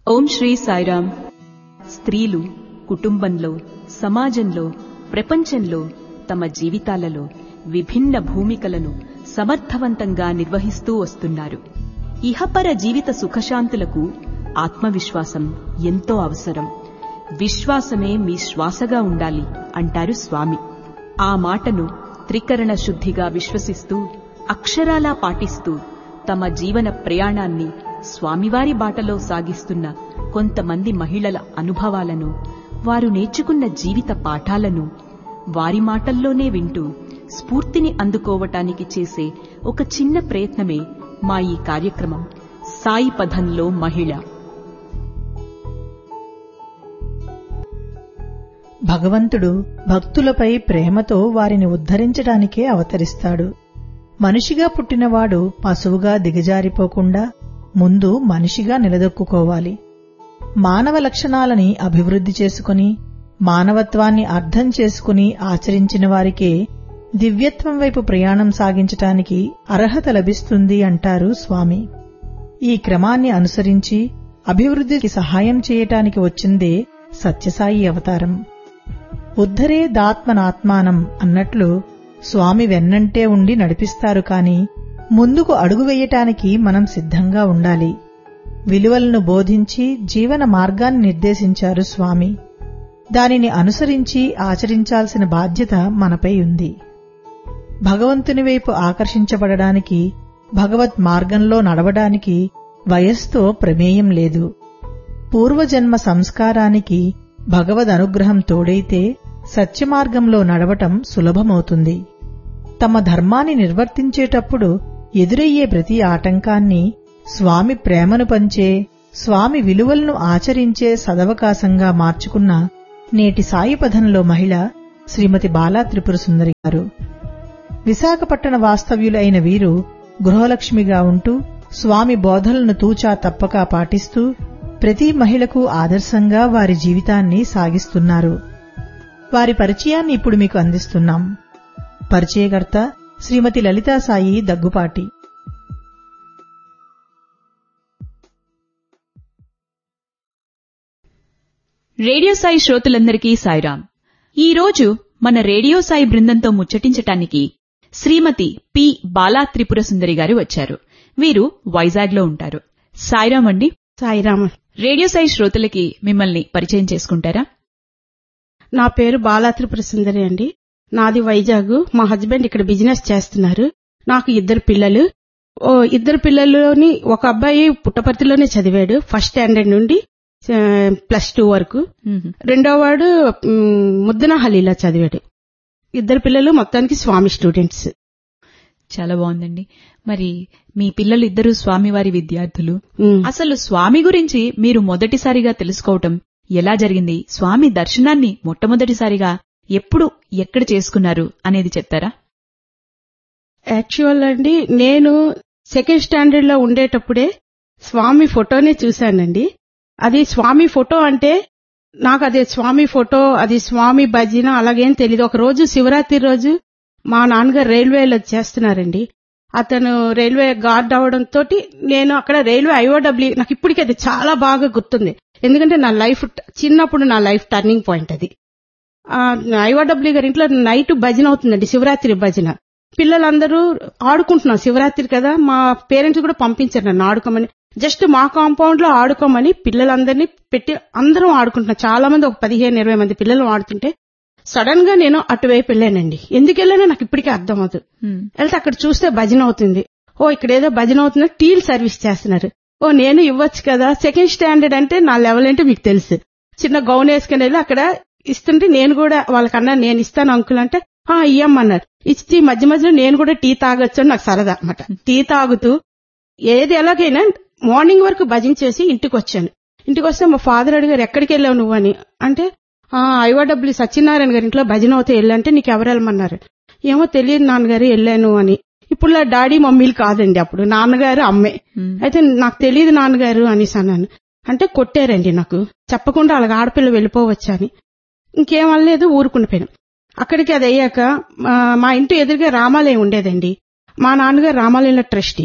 ఓం శ్రీ సాయిరామ్ స్త్రీలు కుటుంబంలో సమాజంలో ప్రపంచంలో తమ జీవితాలలో విభిన్న భూమికలను సమర్థవంతంగా నిర్వహిస్తూ వస్తున్నారు ఇహపర జీవిత సుఖశాంతులకు ఆత్మవిశ్వాసం ఎంతో అవసరం విశ్వాసమే మీ శ్వాసగా ఉండాలి అంటారు స్వామి ఆ మాటను త్రికరణ శుద్ధిగా విశ్వసిస్తూ అక్షరాలా పాటిస్తూ తమ జీవన ప్రయాణాన్ని స్వామివారి బాటలో సాగిస్తున్న కొంతమంది మహిళల అనుభవాలను వారు నేర్చుకున్న జీవిత పాఠాలను వారి మాటల్లోనే వింటూ స్ఫూర్తిని అందుకోవటానికి చేసే ఒక చిన్న ప్రయత్నమే మా ఈ కార్యక్రమం సాయి పథంలో మహిళ భగవంతుడు భక్తులపై ప్రేమతో వారిని ఉద్ధరించడానికే అవతరిస్తాడు మనిషిగా పుట్టినవాడు పశువుగా దిగజారిపోకుండా ముందు మనిషిగా నిలదొక్కుకోవాలి మానవ లక్షణాలని అభివృద్ధి చేసుకుని మానవత్వాన్ని అర్థం చేసుకుని ఆచరించిన వారికే దివ్యత్వం వైపు ప్రయాణం సాగించటానికి అర్హత లభిస్తుంది అంటారు స్వామి ఈ క్రమాన్ని అనుసరించి అభివృద్ధికి సహాయం చేయటానికి వచ్చిందే సత్యసాయి అవతారం ఉద్ధరే దాత్మనాత్మానం అన్నట్లు స్వామి వెన్నంటే ఉండి నడిపిస్తారు కాని ముందుకు అడుగు వేయటానికి మనం సిద్ధంగా ఉండాలి విలువలను బోధించి జీవన మార్గాన్ని నిర్దేశించారు స్వామి దానిని అనుసరించి ఆచరించాల్సిన బాధ్యత మనపై ఉంది భగవంతుని వైపు ఆకర్షించబడడానికి భగవత్ మార్గంలో నడవడానికి వయస్సుతో ప్రమేయం లేదు పూర్వజన్మ సంస్కారానికి భగవద్ అనుగ్రహం తోడైతే సత్యమార్గంలో నడవటం సులభమవుతుంది తమ ధర్మాన్ని నిర్వర్తించేటప్పుడు ఎదురయ్యే ప్రతి ఆటంకాన్ని స్వామి ప్రేమను పంచే స్వామి విలువలను ఆచరించే సదవకాశంగా మార్చుకున్న నేటి సాయిపథంలో మహిళ శ్రీమతి బాలా త్రిపుర సుందరి గారు విశాఖపట్టణ వాస్తవ్యులైన వీరు గృహలక్ష్మిగా ఉంటూ స్వామి బోధనలను తూచా తప్పక పాటిస్తూ ప్రతి మహిళకు ఆదర్శంగా వారి జీవితాన్ని సాగిస్తున్నారు వారి పరిచయాన్ని ఇప్పుడు మీకు అందిస్తున్నాం పరిచయకర్త శ్రీమతి లలితా సాయి దగ్గుపాటి రేడియో సాయి శ్రోతలందరికీ సాయిరాం ఈ రోజు మన రేడియో సాయి బృందంతో ముచ్చటించటానికి శ్రీమతి పి బాలా త్రిపుర సుందరి గారు వచ్చారు వీరు వైజాగ్లో ఉంటారు సాయిరాం అండి సాయిరామ రేడియో సాయి శ్రోతలకి మిమ్మల్ని పరిచయం చేసుకుంటారా నా పేరు బాలా త్రిపుర సుందరి అండి నాది వైజాగ్ మా హస్బెండ్ ఇక్కడ బిజినెస్ చేస్తున్నారు నాకు ఇద్దరు పిల్లలు ఓ ఇద్దరు పిల్లల్లోని ఒక అబ్బాయి పుట్టపర్తిలోనే చదివాడు ఫస్ట్ స్టాండర్డ్ నుండి ఆ, ప్లస్ టూ వరకు మ్మ్. రెండో వాడు మ్, ముద్దనహల్లిలో చదివాడు ఇద్దరు పిల్లలు మొత్తానికి స్వామి స్టూడెంట్స్ చాలా బాగుందండి మరి మీ పిల్లలు ఇద్దరు స్వామివారి విద్యార్థులు మ్. అసలు స్వామి గురించి మీరు మొదటిసారిగా తెలుసుకోవటం ఎలా జరిగింది స్వామి దర్శనాన్ని మొట్టమొదటిసారిగా ఎప్పుడు ఎక్కడ చేసుకున్నారు అనేది చెప్తారా యాక్చువల్ అండి నేను సెకండ్ స్టాండర్డ్ లో ఉండేటప్పుడే స్వామి ఫోటోనే చూశానండి అది స్వామి ఫోటో అంటే నాకు అదే స్వామి ఫోటో అది స్వామి భజన అలాగేం తెలియదు ఒక రోజు శివరాత్రి రోజు మా నాన్నగారు రైల్వేలో చేస్తున్నారండి అతను రైల్వే గార్డ్ అవడంతో నేను అక్కడ రైల్వే ఐఓడబ్ల్యూ నాకు ఇప్పటికీ అది చాలా బాగా గుర్తుంది ఎందుకంటే నా లైఫ్ చిన్నప్పుడు నా లైఫ్ టర్నింగ్ పాయింట్ అది ఐఓడబ్ల్యూ గారి ఇంట్లో నైట్ భజన అవుతుందండి శివరాత్రి భజన పిల్లలందరూ ఆడుకుంటున్నాం శివరాత్రి కదా మా పేరెంట్స్ కూడా పంపించారు నన్ను ఆడుకోమని జస్ట్ మా కాంపౌండ్ లో ఆడుకోమని పిల్లలందరినీ పెట్టి అందరం ఆడుకుంటున్నాం చాలా మంది ఒక పదిహేను ఇరవై మంది పిల్లలు ఆడుతుంటే సడన్ గా నేను అటువైపు వెళ్ళానండి ఎందుకు వెళ్ళానో నాకు ఇప్పటికీ అర్థం అవుతుంది మ్మ్. వెళ్తే అక్కడ చూస్తే భజన అవుతుంది ఓ ఇక్కడ ఏదో భజన అవుతుంది టీల్ సర్వీస్ చేస్తున్నారు ఓ నేను ఇవ్వచ్చు కదా సెకండ్ స్టాండర్డ్ అంటే నా లెవెల్ ఏంటో మీకు తెలుసు చిన్న గౌన్ వేసుకుని వెళ్ళి అక్కడ ఇస్తుంటే నేను కూడా వాళ్ళకన్నా నేను ఇస్తాను అంకుల్ అంటే ఆ ఇయ్యమ్మన్నారు ఇచ్చి మధ్య మధ్యలో నేను కూడా టీ తాగొచ్చు అని నాకు సరదా అనమాట టీ తాగుతూ ఏది ఎలాగైనా మార్నింగ్ వరకు భజన చేసి ఇంటికి వచ్చాను ఇంటికి వస్తే మా ఫాదర్ అడిగారు ఎక్కడికి వెళ్ళావు నువ్వు అని అంటే ఆ ఐఓడబ్ల్యూ సత్యనారాయణ గారి ఇంట్లో భజన అవుతే వెళ్ళంటే నీకు ఎవరు వెళ్ళమన్నారు ఏమో తెలియదు నాన్నగారు వెళ్ళాను అని ఇప్పుడు నా డాడీ మమ్మీలు కాదండి అప్పుడు నాన్నగారు అమ్మే మ్మ్. అయితే నాకు తెలియదు నాన్నగారు అనేసి అన్నాను అంటే కొట్టారండి నాకు చెప్పకుండా అలాగ ఆడపిల్ల వెళ్ళిపోవచ్చా అని ఇంకేం అనలేదు ఊరుకుండిపోయాను అక్కడికి అది అయ్యాక మా- మా ఇంటి ఎదురుగా రామాలయం ఉండేదండి మా నాన్నగారు రామాలయంలో ట్రస్టీ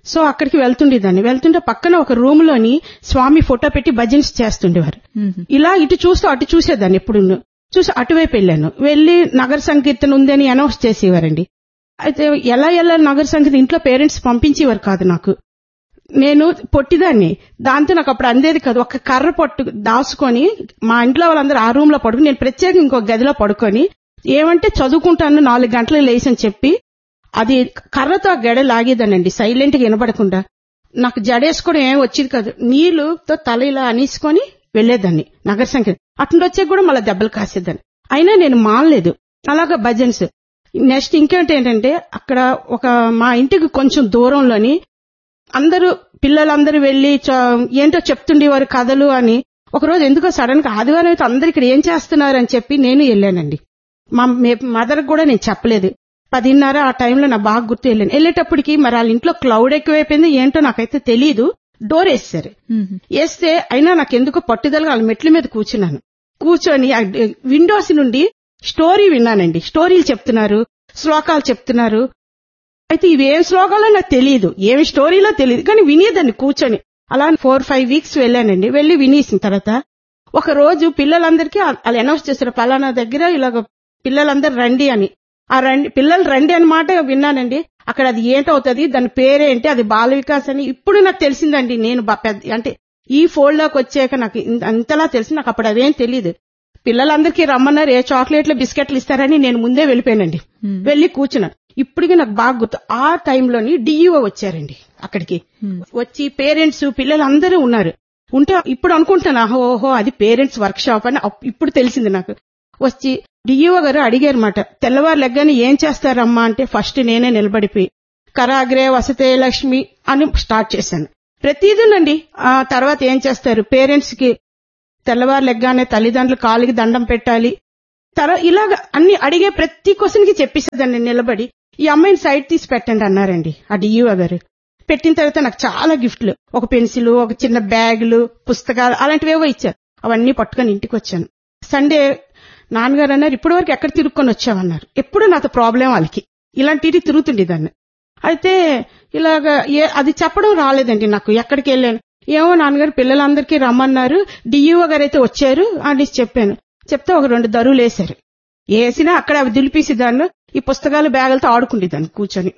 సో అక్కడికి వెళ్తుండేదాన్ని వెళ్తుంటే పక్కన ఒక రూమ్ లోని స్వామి ఫోటో పెట్టి భజన్స్ చేస్తుండేవారు మ్మ్. ఇలా ఇటు చూస్తూ అటు చూసేదాన్ని ఎప్పుడు చూసి అటువైపు వెళ్ళాను వెళ్లి నగర సంకీర్తన ఉందని అనౌన్స్ చేసేవారండి అయితే ఎలా ఎలా నగర సంకీర్తన ఇంట్లో పేరెంట్స్ పంపించేవారు కాదు నాకు నేను పొట్టిదాన్ని దాంతో నాకు అప్పుడు అందేది కాదు ఒక కర్ర పట్టు దాచుకొని మా ఇంట్లో వాళ్ళందరూ ఆ రూమ్ లో పడుకుని నేను ప్రత్యేకంగా ఇంకో గదిలో పడుకొని ఏమంటే చదువుకుంటాను నాలుగు గంటలు లేచని చెప్పి అది కర్రతో ఆ గెడ లాగేదానండి సైలెంట్ గా వినపడకుండా నాకు జడేసుకోవడం ఏం వచ్చేది కాదు నీళ్లుతో తల ఇలా అనేసుకొని వెళ్లేదాన్ని నగర సంఖ్య అటు వచ్చే కూడా మళ్ళీ దెబ్బలు కాసేదాన్ని అయినా నేను మానలేదు అలాగా భజన్స్ నెక్స్ట్ ఇంకేంటి ఏంటంటే అక్కడ ఒక మా ఇంటికి కొంచెం దూరంలోని అందరూ పిల్లలందరూ వెళ్లి ఏంటో చెప్తుండేవారు కథలు అని ఒకరోజు ఎందుకో సడన్ గా ఆదివారం అయితే అందరు ఇక్కడ ఏం చేస్తున్నారు అని చెప్పి నేను వెళ్ళానండి మా మదర్ కూడా నేను చెప్పలేదు పదిన్నర ఆ టైంలో నా బాగా గుర్తు వెళ్ళాను వెళ్ళేటప్పటికి మరి వాళ్ళ ఇంట్లో క్లౌడ్ ఎక్కువైపోయింది ఏంటో నాకైతే తెలియదు డోర్ వేస్తారు మ్మ్. వేస్తే అయినా నాకు ఎందుకో పట్టుదలగా వాళ్ళ మెట్ల మీద కూర్చున్నాను కూర్చొని ఆ విండోస్ నుండి స్టోరీ విన్నానండి స్టోరీలు చెప్తున్నారు శ్లోకాలు చెప్తున్నారు అయితే ఇవేం శ్లోకాలో నాకు తెలియదు ఏమి స్టోరీలో తెలియదు కానీ వినేదాన్ని కూర్చొని అలా ఫోర్ ఫైవ్ వీక్స్ వెళ్ళానండి వెళ్ళి వినేసిన తర్వాత ఒక రోజు పిల్లలందరికీ వాళ్ళు అనౌన్స్ చేశారు పలానా దగ్గర ఇలాగ పిల్లలందరూ రండి అని ఆ రండి పిల్లలు రండి అని మాట విన్నానండి అక్కడ అది ఏంటవుతుంది దాని పేరేంటి అది బాల వికాస్ అని ఇప్పుడు నాకు తెలిసిందండి నేను బా- పెద్ద అంటే ఈ ఫోల్డ్ లోకి వచ్చాక నాకు ఇంత- అంతలా తెలిసి నాకు అప్పుడు అదేం తెలియదు పిల్లలందరికీ రమ్మన్నారు ఏ చాక్లెట్లు బిస్కెట్లు ఇస్తారని నేను ముందే వెళ్ళిపోయానండి మ్మ్. వెళ్లి కూర్చున్నాను ఇప్పటికీ నాకు బాగా గుర్తు ఆ టైంలోని డిఈఓ వచ్చారండి అక్కడికి మ్మ్. వచ్చి పేరెంట్స్ పిల్లలు అందరూ ఉన్నారు ఉంటే ఇప్పుడు అనుకుంటున్నాను ఆహో, ఓహో అది పేరెంట్స్ వర్క్ షాప్ అని అప్- ఇప్పుడు తెలిసింది నాకు వచ్చి డిఈఓ గారు అడిగారన్నమాట తెల్లవారు లెగ్గని ఏం చేస్తారమ్మా అంటే ఫస్ట్ నేనే నిలబడిపోయి కరాగ్రే వసతే లక్ష్మి అని స్టార్ట్ చేశాను ప్రతిదీనండి ఆ తర్వాత ఏం చేస్తారు పేరెంట్స్ కి తెల్లవారు లెగ్గానే తల్లిదండ్రులు కాలికి దండం పెట్టాలి తర్వాత ఇలాగ అన్ని అడిగే ప్రతి క్వశ్చన్ కి చెప్పేసేదాన్ని నిలబడి ఈ అమ్మాయిని సైడ్ తీసి పెట్టండి అన్నారండి ఆ డిఈఓ గారు పెట్టిన తర్వాత నాకు చాలా గిఫ్ట్లు ఒక పెన్సిల్ ఒక చిన్న బ్యాగులు పుస్తకాలు అలాంటివేవో ఇచ్చారు అవన్నీ పట్టుకొని ఇంటికి వచ్చాను సండే నాన్నగారు అన్నారు ఇప్పటి వరకు ఎక్కడ తిరుక్కొని వచ్చావన్నారు ఎప్పుడు నాతో ప్రాబ్లం వాళ్ళకి ఇలాంటివి తిరుగుతుండేదాన్ని అయితే ఇలాగ ఏ- అది చెప్పడం రాలేదండి నాకు ఎక్కడికి వెళ్ళాను ఏమో నాన్నగారు పిల్లలందరికీ రమ్మన్నారు డిఈఓ గారు అయితే వచ్చారు అని చెప్పాను చెప్తే ఒక రెండు దరువులు వేశారు వేసినా అక్కడ అవి దులిపేసేదాన్ని ఈ పుస్తకాలు బ్యాగులతో ఆడుకుండేదాన్ని కూర్చొని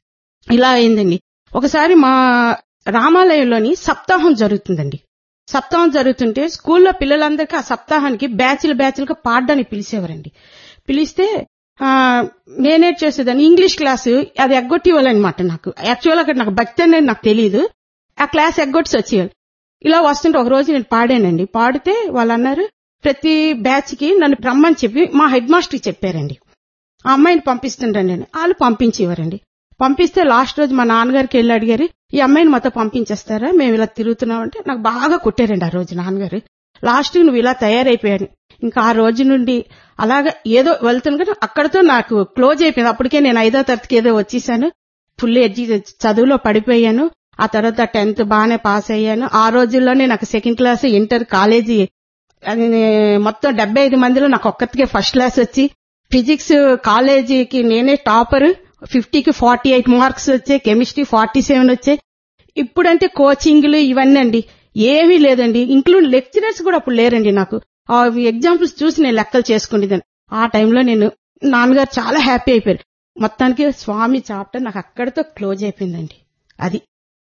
ఇలా అయిందండి ఒకసారి మా రామాలయంలోని సప్తాహం జరుగుతుందండి సప్తాహం జరుగుతుంటే స్కూల్లో పిల్లలందరికీ ఆ సప్తాహానికి బ్యాచ్లు బ్యాచ్లుగా పాడడానికి పిలిచేవారండి పిలిస్తే ఆ, నేనే చేసేదాన్ని ఇంగ్లీష్ క్లాసు అది ఎగ్గొట్టేవాళ్ళనమాట నాకు యాక్చువల్ అక్కడ నాకు భక్తి అనేది నాకు తెలియదు ఆ క్లాస్ ఎగ్గొట్టి వచ్చేవాళ్ళు ఇలా వస్తుంటే ఒక రోజు నేను పాడానండి పాడితే వాళ్ళు అన్నారు ప్రతి బ్యాచ్ కి నన్ను రమ్మని చెప్పి మా హెడ్ మాస్టర్కి చెప్పారండి ఆ అమ్మాయిని పంపిస్తుండండి అని వాళ్ళు పంపించేవారండి పంపిస్తే లాస్ట్ రోజు మా నాన్నగారికి వెళ్ళి అడిగారు ఈ అమ్మాయిని మాతో పంపించేస్తారా మేము ఇలా తిరుగుతున్నాం అంటే నాకు బాగా కొట్టారండి ఆ రోజు నాన్నగారు లాస్ట్ నువ్వు ఇలా తయారైపోయాను ఇంకా ఆ రోజు నుండి అలాగా ఏదో వెళ్తాను కానీ అక్కడతో నాకు క్లోజ్ అయిపోయింది అప్పటికే నేను ఐదో తరగతికి ఏదో వచ్చేసాను ఫుల్ ఎడ్జి చదువులో పడిపోయాను ఆ తర్వాత టెన్త్ బాగానే పాస్ అయ్యాను ఆ రోజుల్లోనే నాకు సెకండ్ క్లాస్ ఇంటర్ కాలేజీ అది నే- మొత్తం డెబ్బై ఐదు మందిలో నాకు ఒక్కతికే ఫస్ట్ క్లాస్ వచ్చి ఫిజిక్స్ కాలేజీకి నేనే టాపర్ ఫిఫ్టీకి ఫార్టీ ఎయిట్ మార్క్స్ వచ్చాయి కెమిస్ట్రీ ఫార్టీ సెవెన్ వచ్చాయి ఇప్పుడంటే కోచింగ్లు ఇవన్నీ అండి ఏమీ లేదండి ఇంక్లూడ్ లెక్చరర్స్ కూడా అప్పుడు లేరండి నాకు ఆ ఎగ్జాంపుల్స్ చూసి నేను లెక్కలు చేసుకునేదాన్ని ఆ టైంలో నేను నాన్నగారు చాలా హ్యాపీ అయిపోయారు మొత్తానికి స్వామి చాప్టర్ నాకు అక్కడితో క్లోజ్ అయిపోయిందండి అది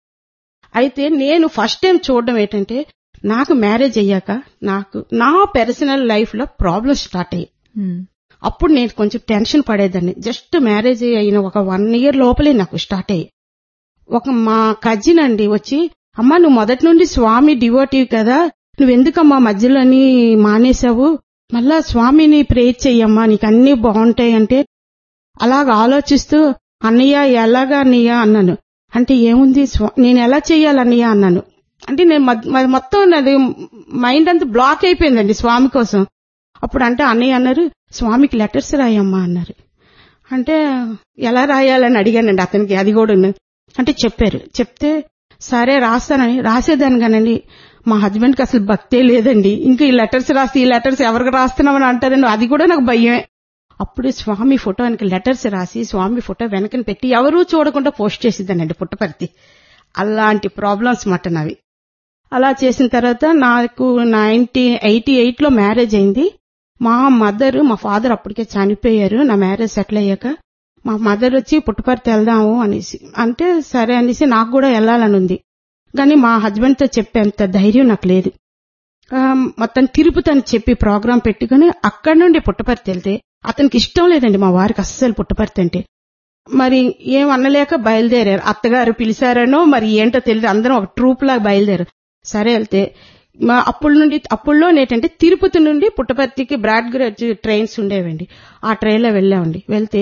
అయితే నేను ఫస్ట్ టైం చూడడం ఏంటంటే నాకు మ్యారేజ్ అయ్యాక నాకు నా పర్సనల్ లైఫ్ లో ప్రాబ్లమ్స్ స్టార్ట్ అయ్యాయి మ్మ్. అప్పుడు నేను కొంచెం టెన్షన్ పడేదాన్ని జస్ట్ మ్యారేజ్ అయిన ఒక వన్ ఇయర్ లోపలే నాకు స్టార్ట్ అయ్యి ఒక మా కజిన్ అండి వచ్చి అమ్మా నువ్వు మొదటి నుండి స్వామి డివోటివ్ కదా నువ్వెందుకమ్మా మధ్యలోని మానేశావు మళ్ళా స్వామిని ప్రేర్ చెయ్యమ్మా నీకు అన్ని బాగుంటాయి అంటే అలాగ ఆలోచిస్తూ అన్నయ్య ఎలాగా అన్నయ్య అన్నాను అంటే ఏముంది స్వా- నేను ఎలా చెయ్యాలి అన్నయ్య అన్నాను అంటే నేను మద్- మరి మొత్తం నాది మైండ్ అంతా బ్లాక్ అయిపోయిందండి స్వామి కోసం అప్పుడు అంటే అన్నయ్య అన్నారు స్వామికి లెటర్స్ రాయమ్మా అన్నారు అంటే ఎలా రాయాలని అడిగానండి అతనికి అది కూడా అంటే చెప్పారు చెప్తే సరే రాస్తానని రాసేదాన్ని కానండి మా హస్బెండ్కి అసలు భక్తే లేదండి ఇంకా ఈ లెటర్స్ రాసి ఈ లెటర్స్ ఎవరికి రాస్తున్నామని అంటారండి అది కూడా నాకు భయమే అప్పుడు స్వామి ఫోటోనికి లెటర్స్ రాసి స్వామి ఫోటో వెనకని పెట్టి ఎవరూ చూడకుండా పోస్ట్ చేసిద్దానండి పుట్టపర్తి అలాంటి ప్రాబ్లమ్స్ మాట నావి అలా చేసిన తర్వాత నాకు నైన్టీన్ ఎయిటీ ఎయిట్ లో మ్యారేజ్ అయింది మా మదర్ మా ఫాదర్ అప్పటికే చనిపోయారు నా మ్యారేజ్ సెటిల్ అయ్యాక మా మదర్ వచ్చి పుట్టపర్తి వెళ్దాము అనేసి అంటే సరే అనేసి నాకు కూడా వెళ్ళాలని ఉంది కానీ మా హస్బెండ్ తో చెప్పేంత ధైర్యం నాకు లేదు ఆ, మొత్తం తిరుపతి అని చెప్పి ప్రోగ్రాం పెట్టుకుని అక్కడి నుండి పుట్టపర్తి వెళ్తే అతనికి ఇష్టం లేదండి మా వారికి అస్సలు పుట్టపర్తి అంటే మరి ఏం అనలేక బయలుదేరారు అత్తగారు పిలిచారనో మరి ఏంటో తెలియదు అందరం ఒక ట్రూప్ లాగా బయలుదేరారు సరే వెళ్తే మా అప్పుల నుండి అప్పుల్లో ఏంటంటే తిరుపతి నుండి పుట్టపర్తికి బ్రాడ్ గ్రేజ్ ట్రైన్స్ ఉండేవండి ఆ ట్రైన్లో వెళ్ళామండి వెళ్తే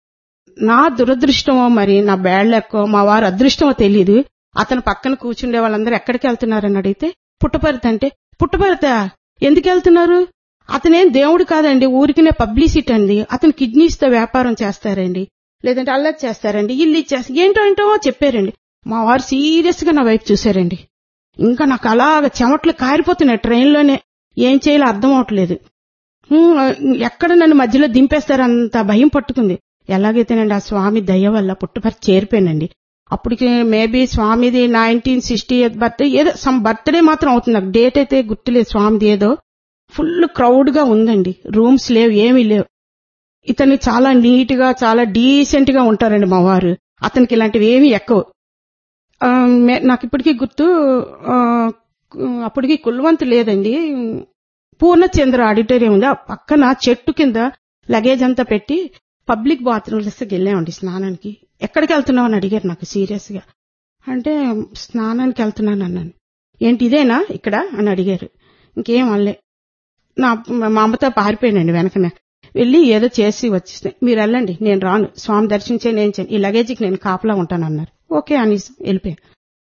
నా దురదృష్టమో మరి నా బ్యాడ్ లెక్కో మా వారు అదృష్టమో తెలియదు అతను పక్కన కూర్చుండే వాళ్ళందరూ ఎక్కడికి వెళ్తున్నారని అడిగితే పుట్టపర్తి అంటే పుట్టపర్త ఎందుకు వెళ్తున్నారు అతనేం దేవుడు కాదండి ఊరికినే పబ్లిసిటీ అండి అతను కిడ్నీస్ తో వ్యాపారం చేస్తారండి లేదంటే అల్లరి చేస్తారండి ఇల్లు ఇచ్చేస్తారు ఏంటో ఏంటో చెప్పారండి మా వారు సీరియస్ గా నా వైపు చూశారండి ఇంకా నాకు అలాగ చెమట్లు కారిపోతున్నాయి ట్రైన్లోనే ఏం చేయాలో అర్థం అవట్లేదు హ్మ్, ఎక్కడ నన్ను మధ్యలో దింపేస్తారంత భయం పట్టుకుంది ఎలాగైతేనండి ఆ స్వామి దయ వల్ల పుట్టుపర్తి చేరిపోయానండి అప్పటికి మేబీ స్వామిది నైన్టీన్ సిక్స్టీ ఎయిత్ బర్త్డే ఏదో సమ్ బర్త్డే మాత్రం అవుతుంది నాకు డేట్ అయితే గుర్తులేదు స్వామిది ఏదో ఫుల్ క్రౌడ్ గా ఉందండి రూమ్స్ లేవు ఏమీ లేవు ఇతన్ని చాలా నీట్ గా చాలా డీసెంట్ గా ఉంటారండి మా వారు అతనికి ఇలాంటివి ఏమీ ఎక్కువ ఆ, మే- నాకు ఇప్పటికీ గుర్తు ఆ, అప్పటికి కుల్వంత్ లేదండి పూర్ణచంద్ర ఆడిటోరియం ఉంది ఆ పక్కన చెట్టు కింద లగేజ్ అంతా పెట్టి పబ్లిక్ బాత్రూమ్స్ వెళ్ళామండి స్నానానికి ఎక్కడికి వెళ్తున్నావు అని అడిగారు నాకు సీరియస్ గా అంటే స్నానానికి వెళ్తున్నాను అన్నాను ఏంటి ఇదేనా ఇక్కడ అని అడిగారు ఇంకేం అనలే నా మా అమ్మతో పారిపోయానండి వెనకనే వెళ్ళి ఏదో చేసి వచ్చేస్తే మీరు వెళ్ళండి నేను రాను స్వామి దర్శించే నేను చేయను ఈ లగేజ్కి నేను కాపలా ఉంటాను అన్నారు ఓకే అని వెళ్ళిపోయాను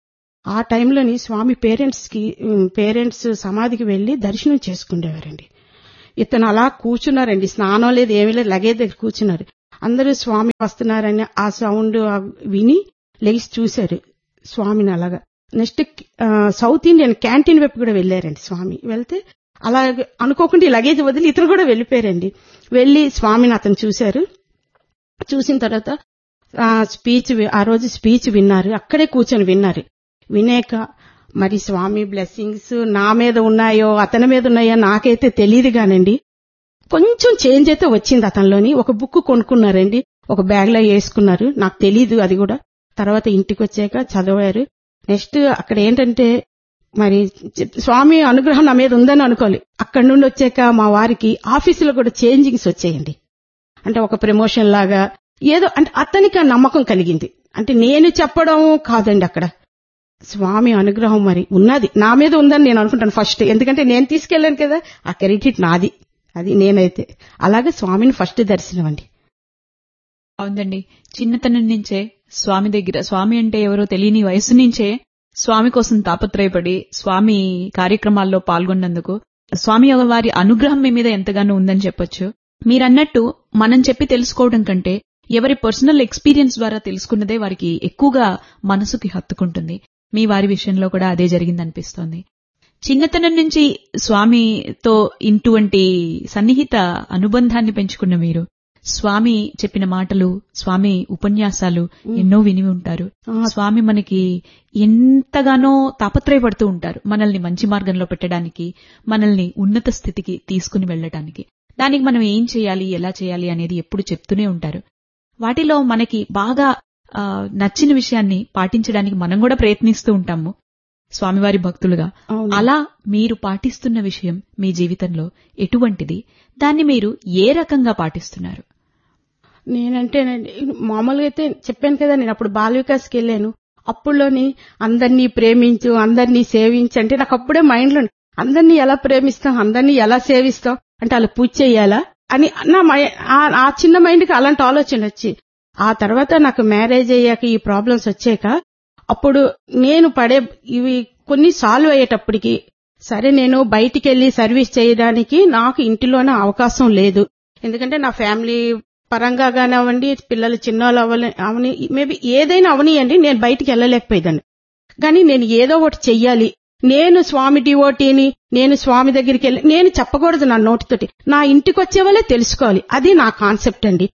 ఆ టైంలోని స్వామి పేరెంట్స్ కి పేరెంట్స్ సమాధికి వెళ్లి దర్శనం చేసుకునేవారండి ఇతను అలా కూర్చున్నారండి స్నానం లేదు ఏమీ లేదు లగేజ్ దగ్గర కూర్చున్నారు అందరూ స్వామి వస్తున్నారని ఆ సౌండ్ విని లెగిసి చూశారు స్వామిని అలాగా నెక్స్ట్ సౌత్ ఇండియన్ క్యాంటీన్ వైపు కూడా వెళ్ళారండి స్వామి వెళ్తే అలా అనుకోకుండా ఈ లగేజ్ వదిలి ఇతను కూడా వెళ్ళిపోయారండి వెళ్లి స్వామిని అతను చూశారు చూసిన తర్వాత ఆ స్పీచ్ వి- ఆ రోజు స్పీచ్ విన్నారు అక్కడే కూర్చొని విన్నారు వినేక మరి స్వామి బ్లెస్సింగ్స్ నా మీద ఉన్నాయో అతని మీద ఉన్నాయో నాకైతే తెలియదు కానండి కొంచెం చేంజ్ అయితే వచ్చింది అతనిలోని ఒక బుక్ కొనుక్కున్నారండి ఒక బ్యాగ్ లో వేసుకున్నారు నాకు తెలీదు అది కూడా తర్వాత ఇంటికి వచ్చాక చదివారు నెక్స్ట్ అక్కడ ఏంటంటే మరి చె- స్వామి అనుగ్రహం నా మీద ఉందని అనుకోవాలి అక్కడి నుండి వచ్చాక మా వారికి ఆఫీసులో కూడా చేంజింగ్స్ వచ్చాయండి అంటే ఒక ప్రమోషన్ లాగా ఏదో అంటే అతనికి ఆ నమ్మకం కలిగింది అంటే నేను చెప్పడం కాదండి అక్కడ స్వామి అనుగ్రహం మరి ఉన్నది నా మీద ఉందని నేను అనుకుంటాను ఫస్ట్ ఎందుకంటే నేను తీసుకెళ్ళాను కదా ఆ క్రెడిట్ నాది అది నేనైతే అలాగే స్వామిని ఫస్ట్ దర్శనం అండి అవునండి చిన్నతనం నుంచే స్వామి దగ్గర స్వామి అంటే ఎవరో తెలియని వయసు నుంచే స్వామి కోసం తాపత్రయపడి స్వామి కార్యక్రమాల్లో పాల్గొన్నందుకు స్వామి వారి అనుగ్రహం మీ మీద ఎంతగానో ఉందని చెప్పొచ్చు మీరన్నట్టు మనం చెప్పి తెలుసుకోవడం కంటే ఎవరి పర్సనల్ ఎక్స్పీరియన్స్ ద్వారా తెలుసుకున్నదే వారికి ఎక్కువగా మనసుకి హత్తుకుంటుంది మీ వారి విషయంలో కూడా అదే జరిగిందనిపిస్తోంది చిన్నతనం నుంచి స్వామితో ఇటువంటి సన్నిహిత అనుబంధాన్ని పెంచుకున్న మీరు స్వామి చెప్పిన మాటలు స్వామి ఉపన్యాసాలు ఎన్నో విని ఉంటారు ఆ, స్వామి మనకి ఎంతగానో తాపత్రయపడుతూ ఉంటారు మనల్ని మంచి మార్గంలో పెట్టడానికి మనల్ని ఉన్నత స్థితికి తీసుకుని వెళ్ళటానికి దానికి మనం ఏం చేయాలి ఎలా చేయాలి అనేది ఎప్పుడు చెప్తూనే ఉంటారు వాటిలో మనకి బాగా ఆ, నచ్చిన విషయాన్ని పాటించడానికి మనం కూడా ప్రయత్నిస్తూ ఉంటాము స్వామివారి భక్తులుగా అవును. అలా మీరు పాటిస్తున్న విషయం మీ జీవితంలో ఎటువంటిది దాన్ని మీరు ఏ రకంగా పాటిస్తున్నారు నేనంటేనండి మామూలుగా అయితే చెప్పాను కదా నేను అప్పుడు బాల వికాస్కి వెళ్ళాను అప్పుడులోని అందరినీ ప్రేమించు అందరినీ సేవించు అంటే నాకు అప్పుడే మైండ్ లో అందరినీ ఎలా ప్రేమిస్తాం అందరినీ ఎలా సేవిస్తాం అంటే అలా పూజ చేయాలా అని నా మై- ఆ- ఆ చిన్న మైండ్ కి అలాంటి ఆలోచన వచ్చి ఆ తర్వాత నాకు మ్యారేజ్ అయ్యాక ఈ ప్రాబ్లమ్స్ వచ్చాక అప్పుడు నేను పడే ఇవి కొన్ని సాల్వ్ అయ్యేటప్పటికి సరే నేను బయటికి వెళ్లి సర్వీస్ చేయడానికి నాకు ఇంటిలోనే అవకాశం లేదు ఎందుకంటే నా ఫ్యామిలీ పరంగా కానివ్వండి పిల్లలు చిన్నోళ్ళు అవ్వలే అవని మేబీ ఏదైనా అవనియండి నేను బయటికి వెళ్ళలేకపోయేదాన్ని కానీ నేను ఏదో ఒకటి చెయ్యాలి నేను స్వామి డివోటీని నేను స్వామి దగ్గరికి వెళ్ళి నేను చెప్పకూడదు నా నోటితోటి నా ఇంటికి వచ్చే వాళ్ళే తెలుసుకోవాలి అది నా కాన్సెప్ట్ అండి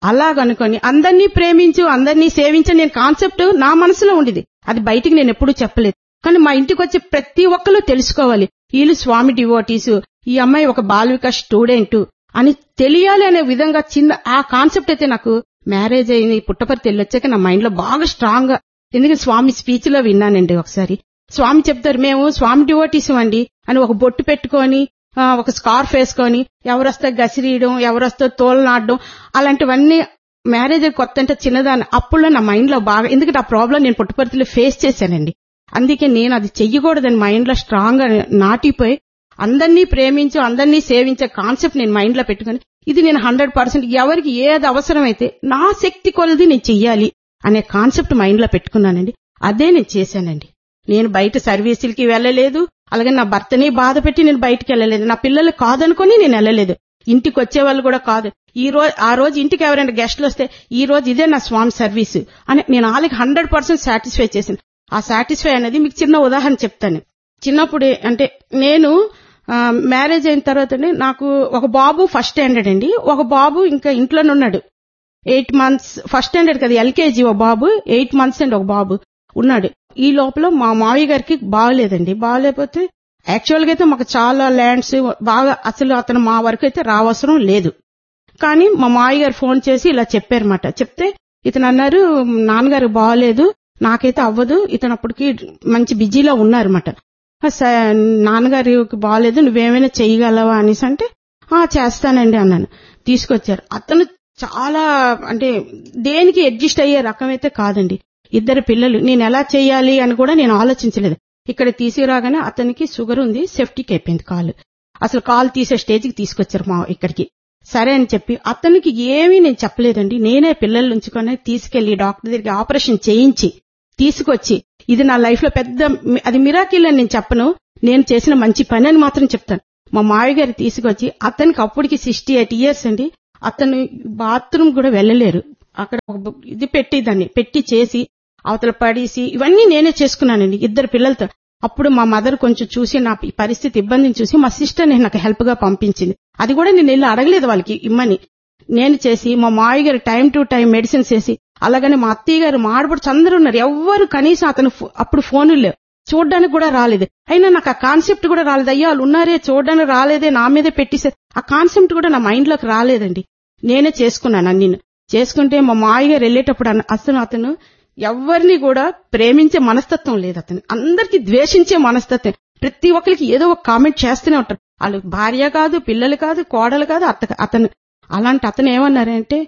అలాగనుకొని అందరినీ ప్రేమించు అందరినీ సేవించు నేను కాన్సెప్ట్ నా మనసులో ఉండేది అది బయటికి నేను ఎప్పుడూ చెప్పలేదు కానీ మా ఇంటికి వచ్చే ప్రతి ఒక్కరు తెలుసుకోవాలి వీళ్ళు స్వామి డివోటీస్ ఈ అమ్మాయి ఒక బాలిక స్టూడెంట్ అని తెలియాలి అనే విధంగా చిన్న ఆ కాన్సెప్ట్ అయితే నాకు మ్యారేజ్ అయింది పుట్టపర్తి వెళ్ళొచ్చాక నా మైండ్ లో బాగా స్ట్రాంగ్ గా ఎందుకంటే స్వామి స్పీచ్ లో విన్నానండి ఒకసారి స్వామి చెప్తారు మేము స్వామి డివోటీస్ అండి అని ఒక బొట్టు పెట్టుకొని ఆ, ఒక స్కార్ఫ్ వేసుకొని ఎవరొస్తే గసిరీయడం ఎవరొస్తే తోలు నాడడం అలాంటివన్నీ మ్యారేజ్ కొత్త అంటే చిన్నదాన్ని అప్పుడు నా మైండ్ లో బాగా ఎందుకంటే ఆ ప్రాబ్లం నేను పుట్టపర్తిలో ఫేస్ చేశానండి అందుకే నేను అది చెయ్యకూడదని మైండ్ లో స్ట్రాంగ్ గా నాటిపోయి అందరినీ ప్రేమించు అందరినీ సేవించే కాన్సెప్ట్ నేను మైండ్ లో పెట్టుకుని ఇది నేను హండ్రెడ్ పర్సెంట్ ఎవరికి ఏది అవసరమైతే నా శక్తి కొలది నేను చెయ్యాలి అనే కాన్సెప్ట్ మైండ్ లో పెట్టుకున్నానండి అదే నేను చేశానండి నేను బయట సర్వీసులకి వెళ్ళలేదు అలాగే నా భర్తని బాధ పెట్టి నేను బయటికి వెళ్ళలేదు నా పిల్లలు కాదనుకొని నేను వెళ్ళలేదు ఇంటికి వచ్చే వాళ్ళు కూడా కాదు ఈ రోజు ఆ రోజు ఇంటికి ఎవరైనా గెస్ట్లు వస్తే ఈ రోజు ఇదే నా స్వామి సర్వీస్ అని నేను వాళ్ళకి హండ్రెడ్ పర్సెంట్ సాటిస్ఫై చేశాను ఆ సాటిస్ఫై అనేది మీకు చిన్న ఉదాహరణ చెప్తాను చిన్నప్పుడు అంటే నేను ఆ, మ్యారేజ్ అయిన తర్వాత నాకు ఒక బాబు ఫస్ట్ స్టాండర్డ్ అండి ఒక బాబు ఇంకా ఇంట్లోనే ఉన్నాడు ఎయిట్ మంత్స్ ఫస్ట్ స్టాండర్డ్ కదా ఎల్కేజీ ఒక బాబు ఎయిట్ మంత్స్ అండి ఒక బాబు ఉన్నాడు ఈ లోపల మా మావయ్య గారికి బాగలేదండి బాగలేకపోతే యాక్చువల్ గా అయితే మాకు చాలా ల్యాండ్స్ బాగా అసలు అతను మా వరకు అయితే రావసరం లేదు కానీ మా మావయ్య గారు ఫోన్ చేసి ఇలా చెప్పారన్నమాట చెప్తే ఇతను అన్నారు నాన్నగారు బాగలేదు నాకైతే అవ్వదు ఇతను అప్పటికి మంచి బిజీలో ఉన్నారన్నమాట "ఆ, స- నాన్నగారికి బాగలేదు నువ్వేమైనా చేయగలవా అనేసి అంటే ఆ చేస్తానండి అన్నాను తీసుకొచ్చారు అతను చాలా అంటే దేనికి అడ్జస్ట్ అయ్యే రకమైతే కాదండి ఇద్దరు పిల్లలు నేను ఎలా చేయాలి అని కూడా నేను ఆలోచించలేదు ఇక్కడ తీసుకురాగానే అతనికి షుగర్ ఉంది సెఫ్టీకి అయిపోయింది కాలు అసలు కాలు తీసే స్టేజ్కి తీసుకొచ్చారు మా ఇక్కడికి సరే అని చెప్పి అతనికి ఏమీ నేను చెప్పలేదండి నేనే పిల్లలు ఉంచుకొని తీసుకెళ్లి డాక్టర్ దగ్గరికి ఆపరేషన్ చేయించి తీసుకొచ్చి ఇది నా లైఫ్ లో పెద్ద మి- అది మిరాకిల్ అని నేను చెప్పను నేను చేసిన మంచి పని అని మాత్రం చెప్తాను మా మావి గారు తీసుకొచ్చి అతనికి అప్పటికి సిక్స్టీ ఎయిట్ ఇయర్స్ అండి అతను బాత్రూమ్ కూడా వెళ్ళలేరు అక్కడ ఒక బు- ఇది పెట్టి దాన్ని పెట్టి చేసి అవతల పడేసి ఇవన్నీ నేనే చేసుకున్నానండి ఇద్దరు పిల్లలతో అప్పుడు మా మదర్ కొంచెం చూసి నా ఈ పరిస్థితి ఇబ్బందిని చూసి మా సిస్టర్ నేను నాకు హెల్ప్ గా పంపించింది అది కూడా నేను వెళ్ళి అడగలేదు వాళ్ళకి ఇమ్మని నేను చేసి మా మావి గారు టైం టు టైం మెడిసిన్స్ వేసి అలాగనే మా అత్తయ్య గారు మా ఆడపడుచు అందరూ ఉన్నారు ఎవ్వరు కనీసం అతను ఫో- అప్పుడు ఫోన్లు లేవు చూడడానికి కూడా రాలేదు అయినా నాకు ఆ కాన్సెప్ట్ కూడా రాలేదు అయ్యా వాళ్ళు ఉన్నారే చూడడానికి రాలేదే నా మీదే పెట్టేసే ఆ కాన్సెప్ట్ కూడా నా మైండ్ లోకి రాలేదండి నేనే చేసుకున్నాను అన్ని చేసుకుంటే మా మాయ గారు వెళ్ళేటప్పుడు అన్న- అసలు అతను ఎవరిని కూడా ప్రేమించే మనస్తత్వం లేదు అతను అందరికి ద్వేషించే మనస్తత్వం ప్రతి ఒక్కరికి ఏదో ఒక కామెంట్ చేస్తూనే ఉంటారు వాళ్ళు భార్య కాదు పిల్లలు కాదు కోడలు కాదు అత్త అతను అలాంటి అతను ఏమన్నారంటే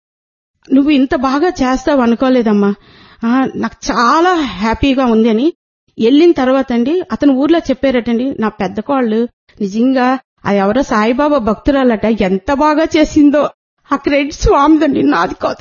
నువ్వు ఇంత బాగా చేస్తావు అనుకోలేదమ్మా ఆ, నాకు చాలా హ్యాపీగా ఉంది అని వెళ్ళిన తర్వాత అండి అతను ఊర్లో చెప్పారటండి నా పెద్ద కోళ్ళు నిజంగా ఆ ఎవరో సాయిబాబా భక్తురాలట ఎంత బాగా చేసిందో ఆ క్రెడిట్ స్వామిదండి నాది కాదు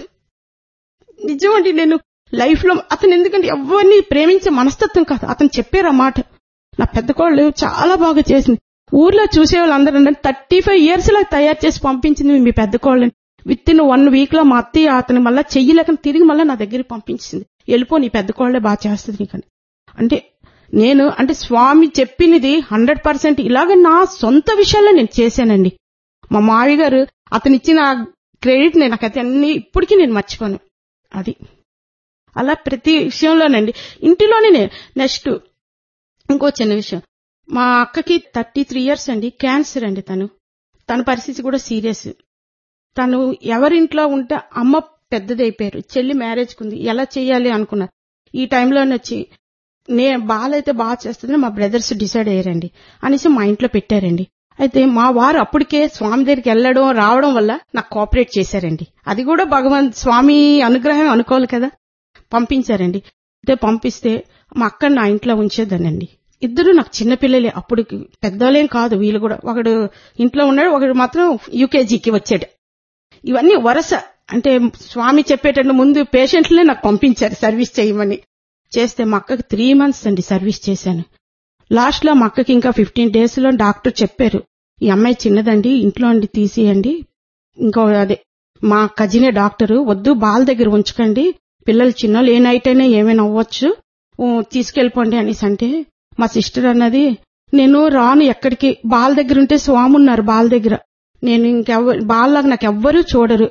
నిజమండి నేను లైఫ్ లో అతను ఎందుకంటే ఎవరిని ప్రేమించే మనస్తత్వం కాదు అతను చెప్పారు ఆ మాట నా పెద్ద కోళ్ళు చాలా బాగా చేసింది ఊర్లో చూసే వాళ్ళందరూ థర్టీ ఫైవ్ ఇయర్స్ లో తయారు చేసి పంపించింది మీ పెద్ద కోళ్ళని విత్ ఇన్ వన్ వీక్ లో మా అత్తయ్య అతను మళ్ళీ చెయ్యలేక తిరిగి మళ్ళీ నా దగ్గరికి పంపించింది వెళ్ళిపో నీ పెద్ద కోళ్ళే బాగా చేస్తుంది నీకని అంటే నేను అంటే స్వామి చెప్పినది హండ్రెడ్ పర్సెంట్ ఇలాగ నా సొంత విషయాల్లో నేను చేశానండి మా మావి గారు అతను ఇచ్చిన క్రెడిట్ నేను నాకైతే అన్ని ఇప్పటికీ నేను మర్చిపోను అది అలా ప్రతి విషయంలోనండి ఇంటిలోనే నెక్స్ట్ ఇంకో చిన్న విషయం మా అక్కకి థర్టీ త్రీ ఇయర్స్ అండి క్యాన్సర్ అండి తను తన పరిస్థితి కూడా సీరియస్ తను ఎవరింట్లో ఉంటే అమ్మ పెద్దదైపోయారు చెల్లి మ్యారేజ్ కుంది ఎలా చేయాలి అనుకున్నారు ఈ టైంలోనే వచ్చి నే బాలైతే బాగా చేస్తుందని మా బ్రదర్స్ డిసైడ్ అయ్యారండి అనేసి మా ఇంట్లో పెట్టారండి అయితే మా వారు అప్పటికే స్వామి దగ్గరికి వెళ్ళడం రావడం వల్ల నాకు కోఆపరేట్ చేశారండి అది కూడా భగవాన్ స్వామి అనుగ్రహం అనుకోవాలి కదా పంపించారండి అయితే పంపిస్తే మా అక్క నా ఇంట్లో ఉంచేదానండి ఇద్దరు నాకు చిన్నపిల్లలే అప్పుడు పెద్దోళ్ళేం కాదు వీళ్ళు కూడా ఒకడు ఇంట్లో ఉన్నాడు ఒకడు మాత్రం యూకేజీకి వచ్చాడు ఇవన్నీ వరస అంటే స్వామి చెప్పేటట్టు ముందు పేషెంట్లే నాకు పంపించారు సర్వీస్ చేయమని చేస్తే మా అక్కకి త్రీ మంత్స్ అండి సర్వీస్ చేశాను లాస్ట్ లో మా అక్కకి ఇంకా ఫిఫ్టీన్ డేస్ లో డాక్టర్ చెప్పారు ఈ అమ్మాయి చిన్నదండి ఇంట్లో అండి తీసేయండి ఇంకో అదే మా కజినే డాక్టరు వద్దు బాల్ దగ్గర ఉంచకండి పిల్లలు చిన్నలు ఏ నైట్ అయినా ఏమైనా అవ్వచ్చు ఊ, తీసుకెళ్ళిపోండి అనేసి అంటే మా సిస్టర్ అన్నది నేను రాను ఎక్కడికి బాల్ దగ్గర ఉంటే స్వామి ఉన్నారు బాల్ దగ్గర నేను ఇంకెవ బాల్లాగా నాకు ఎవ్వరూ చూడరు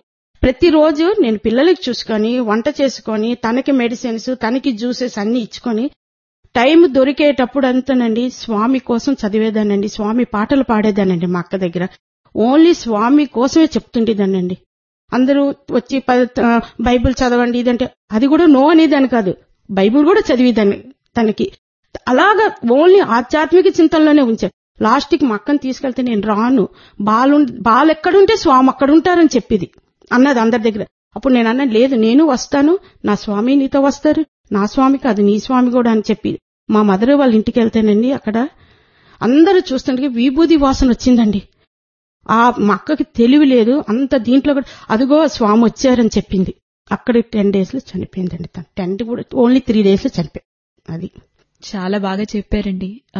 ప్రతిరోజు నేను పిల్లలకి చూసుకొని వంట చేసుకొని తనకి మెడిసిన్స్ తనకి జ్యూసెస్ అన్ని ఇచ్చుకొని టైం దొరికేటప్పుడు అంతానండి స్వామి కోసం చదివేదానండి స్వామి పాటలు పాడేదానండి మా అక్క దగ్గర ఓన్లీ స్వామి కోసమే చెప్తుండేదానండి అందరూ వచ్చి ప- ఆ, బైబిల్ చదవండి ఇదంటే అది కూడా నో అనేదాన్ని కాదు బైబిల్ కూడా చదివేదాన్ని తనకి అలాగా ఓన్లీ ఆధ్యాత్మిక చింతనలోనే ఉంచారు లాస్ట్కి మా అక్కని తీసుకెళ్తే నేను రాను బాలు బాలు ఎక్కడుంటే స్వామి అక్కడ ఉంటారని చెప్పేది అన్నది అందరి దగ్గర అప్పుడు నేను అన్నాను లేదు నేను వస్తాను నా స్వామి నీతో వస్తారు నా స్వామి కాదు నీ స్వామి కూడా అని చెప్పి మా మదర్ వాళ్ళ ఇంటికి వెళ్తేనండి అక్కడ అందరూ చూస్తుంటే విభూది వాసన వచ్చిందండి ఆ మా అక్కకి తెలివి లేదు అంత దీంట్లో కూడా అదిగో స్వామి వచ్చారని చెప్పింది అక్కడ టెన్ డేస్ లో చనిపోయిందండి తను టెన్ కూడా ఓన్లీ త్రీ డేస్ లో చనిపోయింది అది చాలా బాగా చెప్పారండి ఆ,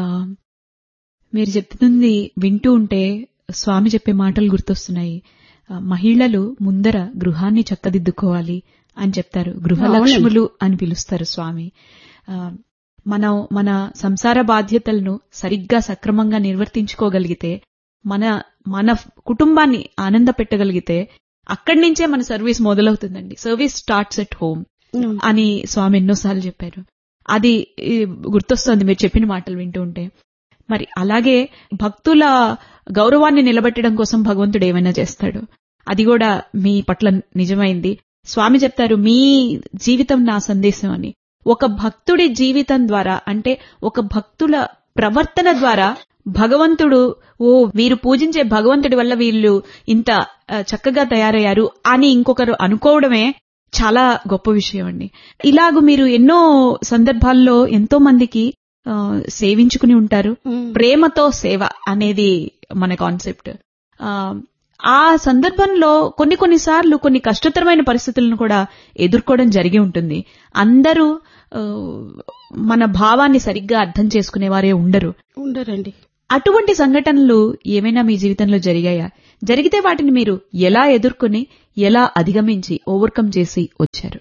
మీరు చెప్తుంది వింటూ ఉంటే స్వామి చెప్పే మాటలు గుర్తొస్తున్నాయి ఆ, మహిళలు ముందర గృహాన్ని చక్కదిద్దుకోవాలి అని చెప్తారు గృహలక్ష్ములు అని పిలుస్తారు స్వామి ఆ, మనం మన సంసార బాధ్యతలను సరిగ్గా సక్రమంగా నిర్వర్తించుకోగలిగితే మన మన కుటుంబాన్ని ఆనంద పెట్టగలిగితే అక్కడి నుంచే మన సర్వీస్ మొదలవుతుందండి సర్వీస్ స్టార్ట్స్ ఎట్ హోమ్ అని స్వామి ఎన్నోసార్లు చెప్పారు అది ఈ, గుర్తొస్తోంది మీరు చెప్పిన మాటలు వింటూ ఉంటే మరి అలాగే భక్తుల గౌరవాన్ని నిలబెట్టడం కోసం భగవంతుడు ఏమైనా చేస్తాడు అది కూడా మీ పట్ల నిజమైంది స్వామి చెప్తారు మీ జీవితం నా సందేశం అని ఒక భక్తుడి జీవితం ద్వారా అంటే ఒక భక్తుల ప్రవర్తన ద్వారా భగవంతుడు ఓ వీరు పూజించే భగవంతుడి వల్ల వీళ్ళు ఇంత ఆ, చక్కగా తయారయ్యారు అని ఇంకొకరు అనుకోవడమే చాలా గొప్ప విషయం అండి ఇలాగ మీరు ఎన్నో సందర్భాల్లో ఎంతో మందికి ఆ, సేవించుకుని ఉంటారు ప్రేమతో సేవ అనేది మన కాన్సెప్ట్ ఆ, ఆ సందర్భంలో కొన్ని కొన్నిసార్లు కొన్ని కష్టతరమైన పరిస్థితులను కూడా ఎదుర్కోవడం జరిగి ఉంటుంది అందరూ ఆ, మన భావాన్ని సరిగ్గా అర్థం చేసుకునేవారే ఉండరు ఉండరండి అటువంటి సంఘటనలు ఏమైనా మీ జీవితంలో జరిగాయా జరిగితే వాటిని మీరు ఎలా ఎదుర్కొని ఎలా అధిగమించి ఓవర్కమ్ చేసి వచ్చారు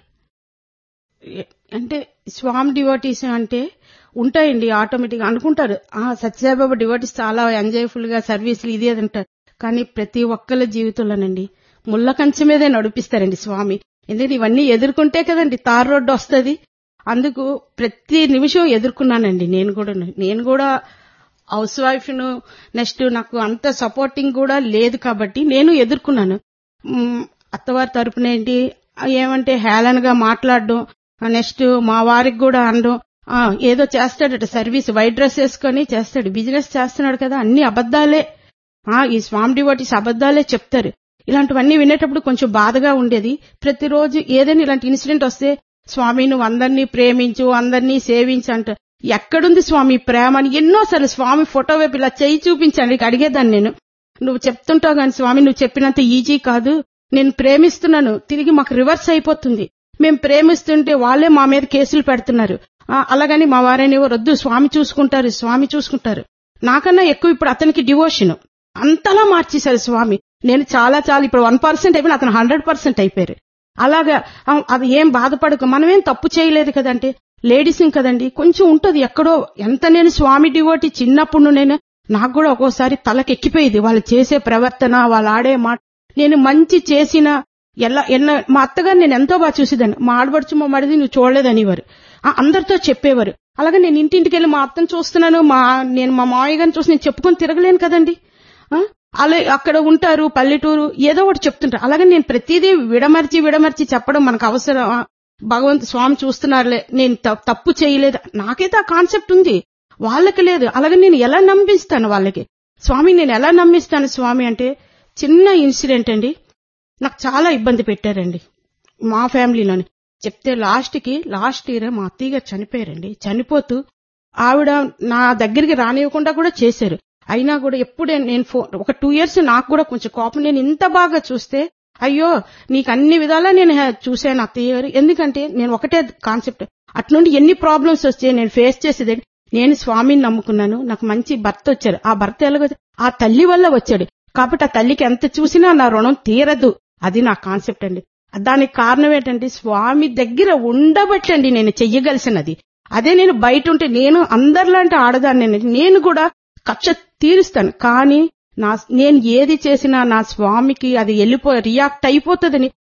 ఎ- అంటే స్వామి డివోటీస్ అంటే ఉంటాయండి ఆటోమేటిక్ గా అనుకుంటారు ఆ సత్యసాయిబాబా డివోటీస్ చాలా ఎంజాయ్ఫుల్ గా సర్వీసులు ఇది అది అంటారు కానీ ప్రతి ఒక్కళ్ళ జీవితంలోనండి ముళ్ళ కంచె మీదే నడిపిస్తారండి స్వామి ఎందుకంటే ఇవన్నీ ఎదుర్కొంటే కదండి తార్ రోడ్డు వస్తుంది అందుకు ప్రతి నిమిషం ఎదుర్కొన్నానండి నేను కూడా నేను కూడా హౌస్ వైఫ్ ను నెక్స్ట్ నాకు అంత సపోర్టింగ్ కూడా లేదు కాబట్టి నేను ఎదుర్కొన్నాను మ్, అత్తవారి తరపున ఏంటి ఆ, ఏమంటే హేళనగా మాట్లాడడం నెక్స్ట్ మా వారికి కూడా అనడం ఆ, ఏదో చేస్తాడట సర్వీస్ వైట్ డ్రెస్ వేసుకొని చేస్తాడు బిజినెస్ చేస్తున్నాడు కదా అన్ని అబద్దాలే ఆ ఈ స్వామి డివోటీస్ అబద్దాలే చెప్తారు ఇలాంటివన్నీ వినేటప్పుడు కొంచెం బాధగా ఉండేది ప్రతిరోజు ఏదైనా ఇలాంటి ఇన్సిడెంట్ వస్తే స్వామి నువ్వు అందరినీ ప్రేమించు అందరినీ సేవించు అంట ఎక్కడుంది స్వామి ప్రేమ అని ఎన్నోసార్లు స్వామి ఫోటో వైపు ఇలా చేయి చూపించండి అడిగేదాన్ని నేను నువ్వు చెప్తుంటావు కానీ స్వామి నువ్వు చెప్పినంత ఈజీ కాదు నేను ప్రేమిస్తున్నాను తిరిగి మాకు రివర్స్ అయిపోతుంది మేము ప్రేమిస్తుంటే వాళ్ళే మా మీద కేసులు పెడుతున్నారు ఆ, అలాగని మా వారైన వద్దు స్వామి చూసుకుంటారు స్వామి చూసుకుంటారు నాకన్నా ఎక్కువ ఇప్పుడు అతనికి డివోషన్ అంతలా మార్చేశారు స్వామి నేను చాలా చాలా ఇప్పుడు వన్ పర్సెంట్ అయిపోయిన అతను హండ్రెడ్ పర్సెంట్ అయిపోయారు అలాగా ఆ, అది ఏం బాధపడక మనమేం తప్పు చేయలేదు కదంటే లేడీస్ కదండి కొంచెం ఉంటది ఎక్కడో ఎంత నేను స్వామి డివోటి చిన్నప్పుడు నేను నాకు కూడా ఒక్కోసారి తలకెక్కిపోయేది వాళ్ళు చేసే ప్రవర్తన వాళ్ళు ఆడే మాట నేను మంచి చేసిన ఎలా ఎన్న మా అత్తగారు నేను ఎంతో బాగా చూసేదాన్ని మా ఆడబడుచు మా మడిది నువ్వు చూడలేదనివారు ఆ, అందరితో చెప్పేవారు అలాగే నేను ఇంటింటికి వెళ్ళి మా అత్తను చూస్తున్నాను మా నేను మా మామయ్య గారిని చూసి నేను చెప్పుకొని తిరగలేను కదండి ఆ? అలా అక్కడ ఉంటారు పల్లెటూరు ఏదో ఒకటి చెప్తుంటారు అలాగే నేను ప్రతిదీ విడమర్చి విడమర్చి చెప్పడం మనకు అవసరం ఆ, భగవంతు స్వామి చూస్తున్నారులే నేను త- తప్పు చేయలేదు నాకైతే ఆ కాన్సెప్ట్ ఉంది వాళ్ళకి లేదు అలాగే నేను ఎలా నమ్మిస్తాను వాళ్ళకి స్వామి నేను ఎలా నమ్మిస్తాను స్వామి అంటే చిన్న ఇన్సిడెంట్ అండి నాకు చాలా ఇబ్బంది పెట్టారండి మా ఫ్యామిలీలోని చెప్తే లాస్ట్ కి లాస్ట్ ఇయర్ మా అత్తయ్య గారు చనిపోయారండి చనిపోతూ ఆవిడ నా దగ్గరికి రానివ్వకుండా కూడా చేశారు అయినా కూడా ఎప్పుడే నేను ఫోన్ ఒక టూ ఇయర్స్ నాకు కూడా కొంచెం కోపం నేను ఇంత బాగా చూస్తే అయ్యో నీకు అన్ని విధాలా నేను హే- చూశాను అత్తయ్య గారు ఎందుకంటే నేను ఒకటే కాన్సెప్ట్ అట్నుండి ఎన్ని ప్రాబ్లమ్స్ వచ్చాయి నేను ఫేస్ చేసేది నేను స్వామిని నమ్ముకున్నాను నాకు మంచి భర్త వచ్చారు ఆ భర్త ఎలాగో ఆ తల్లి వల్ల వచ్చాడు కాబట్టి ఆ తల్లికి ఎంత చూసినా నా రుణం తీరదు అది నా కాన్సెప్ట్ అండి దానికి కారణం ఏంటంటే స్వామి దగ్గర ఉండబట్టండి నేను చెయ్యగలిసినది అదే నేను బయట ఉంటే నేను అందరిలాంటి ఆడదాన్ని నేను కూడా కక్ష తీరుస్తాను కానీ నా నేను ఏది చేసినా నా స్వామికి అది వెళ్ళిపో రియాక్ట్ అయిపోతుందని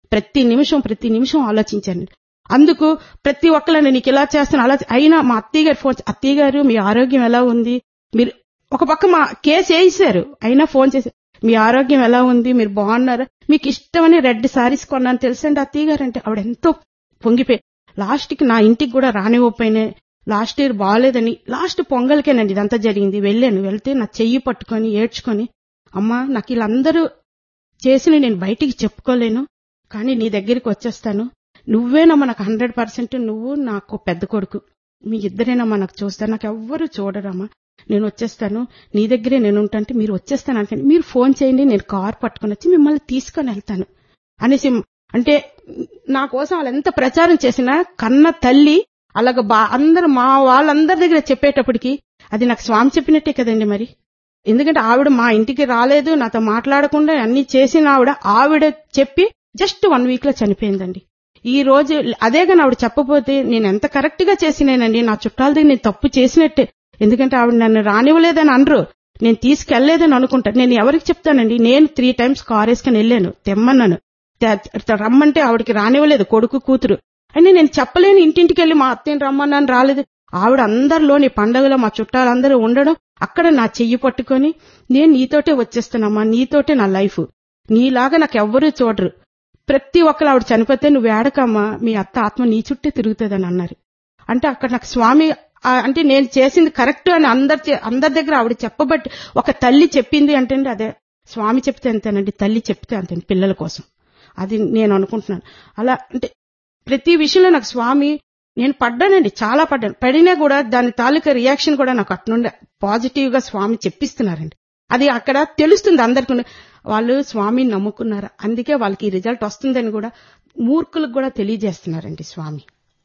ప్రతి నిమిషం ప్రతి నిమిషం ఆలోచించాను అందుకు ప్రతి ఒక్కళ్ళని నీకు ఇలా చేస్తాను అలా చే- అయినా మా అత్తయ్య గారు ఫోన్ అత్తయ్య గారు మీ ఆరోగ్యం ఎలా ఉంది మీరు ఒక పక్క మా కేసు వేసారు అయినా ఫోన్ చేసి మీ ఆరోగ్యం ఎలా ఉంది మీరు బాగున్నారా మీకు ఇష్టమని రెడ్ సారీస్ కొన్నాను తెలుసండి అత్తయ్య గారు అంటే ఆవిడ ఎంతో పొంగిపోయి లాస్ట్ కి నా ఇంటికి కూడా రానివ్వకపోయినా లాస్ట్ ఇయర్ బాగాలేదని లాస్ట్ పొంగల్కేనండి ఇదంతా జరిగింది వెళ్ళాను వెళ్తే నా చెయ్యి పట్టుకొని ఏడ్చుకొని అమ్మా నాకు వీళ్ళందరూ చేసిన నేను బయటికి చెప్పుకోలేను కానీ నీ దగ్గరికి వచ్చేస్తాను నువ్వేనమ్మా నాకు హండ్రెడ్ పర్సెంట్ నువ్వు నాకు పెద్ద కొడుకు మీ ఇద్దరేనమ్మా నాకు చూస్తారు నాకు ఎవ్వరు చూడరమ్మా నేను వచ్చేస్తాను నీ దగ్గరే నేను ఉంటాంటే మీరు వచ్చేస్తాను అనుకోండి మీరు ఫోన్ చేయండి నేను కార్ పట్టుకొని వచ్చి మిమ్మల్ని తీసుకొని వెళ్తాను అనేసి అంటే నా కోసం వాళ్ళు ఎంత ప్రచారం చేసినా కన్న తల్లి అలాగ బా అందరు మా వాళ్ళందరి దగ్గర చెప్పేటప్పటికి అది నాకు స్వామి చెప్పినట్టే కదండి మరి ఎందుకంటే ఆవిడ మా ఇంటికి రాలేదు నాతో మాట్లాడకుండా అన్ని చేసిన ఆవిడ ఆవిడ చెప్పి జస్ట్ వన్ వీక్ లో చనిపోయిందండి ఈ రోజు అదే కానీ ఆవిడ చెప్పపోతే నేను ఎంత కరెక్ట్ గా చేసినానండి నా చుట్టాల దగ్గర నేను తప్పు చేసినట్టే ఎందుకంటే ఆవిడ నన్ను రానివ్వలేదని అనరు నేను తీసుకెళ్లేదని అనుకుంటాను నేను ఎవరికి చెప్తానండి నేను త్రీ టైమ్స్ కార్ వేసుకుని వెళ్ళాను తెమ్మన్నాను తే- తే- రమ్మంటే ఆవిడకి రానివ్వలేదు కొడుకు కూతురు అని నేను చెప్పలేను ఇంటింటికి వెళ్ళి మా అత్తయ్యని రమ్మన్నాను రాలేదు ఆవిడ అందరిలోని పండగలో మా చుట్టాలందరూ ఉండడం అక్కడ నా చెయ్యి పట్టుకొని నేను నీతోటే వచ్చేస్తానమ్మా నీతోటే నా లైఫ్ నీలాగా నాకు ఎవ్వరూ చూడరు ప్రతి ఒక్కరు ఆవిడ చనిపోతే నువ్వు ఏడకమ్మా మీ అత్త ఆత్మ నీ చుట్టే తిరుగుతుందని అన్నారు అంటే అక్కడ నాకు స్వామి ఆ, అంటే నేను చేసింది కరెక్ట్ అని అందరి చే- అందరి దగ్గర ఆవిడ చెప్పబట్టి ఒక తల్లి చెప్పింది అంటే అదే స్వామి చెప్తే అంతేనండి తల్లి చెప్తే అంతే పిల్లల కోసం అది నేను అనుకుంటున్నాను అలా అంటే ప్రతి విషయంలో నాకు స్వామి నేను పడ్డానండి చాలా పడ్డాను పడినా కూడా దాని తాలూకా రియాక్షన్ కూడా నాకు అట్నుండి పాజిటివ్ గా స్వామి చెప్పిస్తున్నారండి అది అక్కడ తెలుస్తుంది అందరికి వాళ్ళు స్వామిని నమ్ముకున్నారు అందుకే వాళ్ళకి ఈ రిజల్ట్ వస్తుందని కూడా మూర్ఖులకు కూడా తెలియజేస్తున్నారండి స్వామి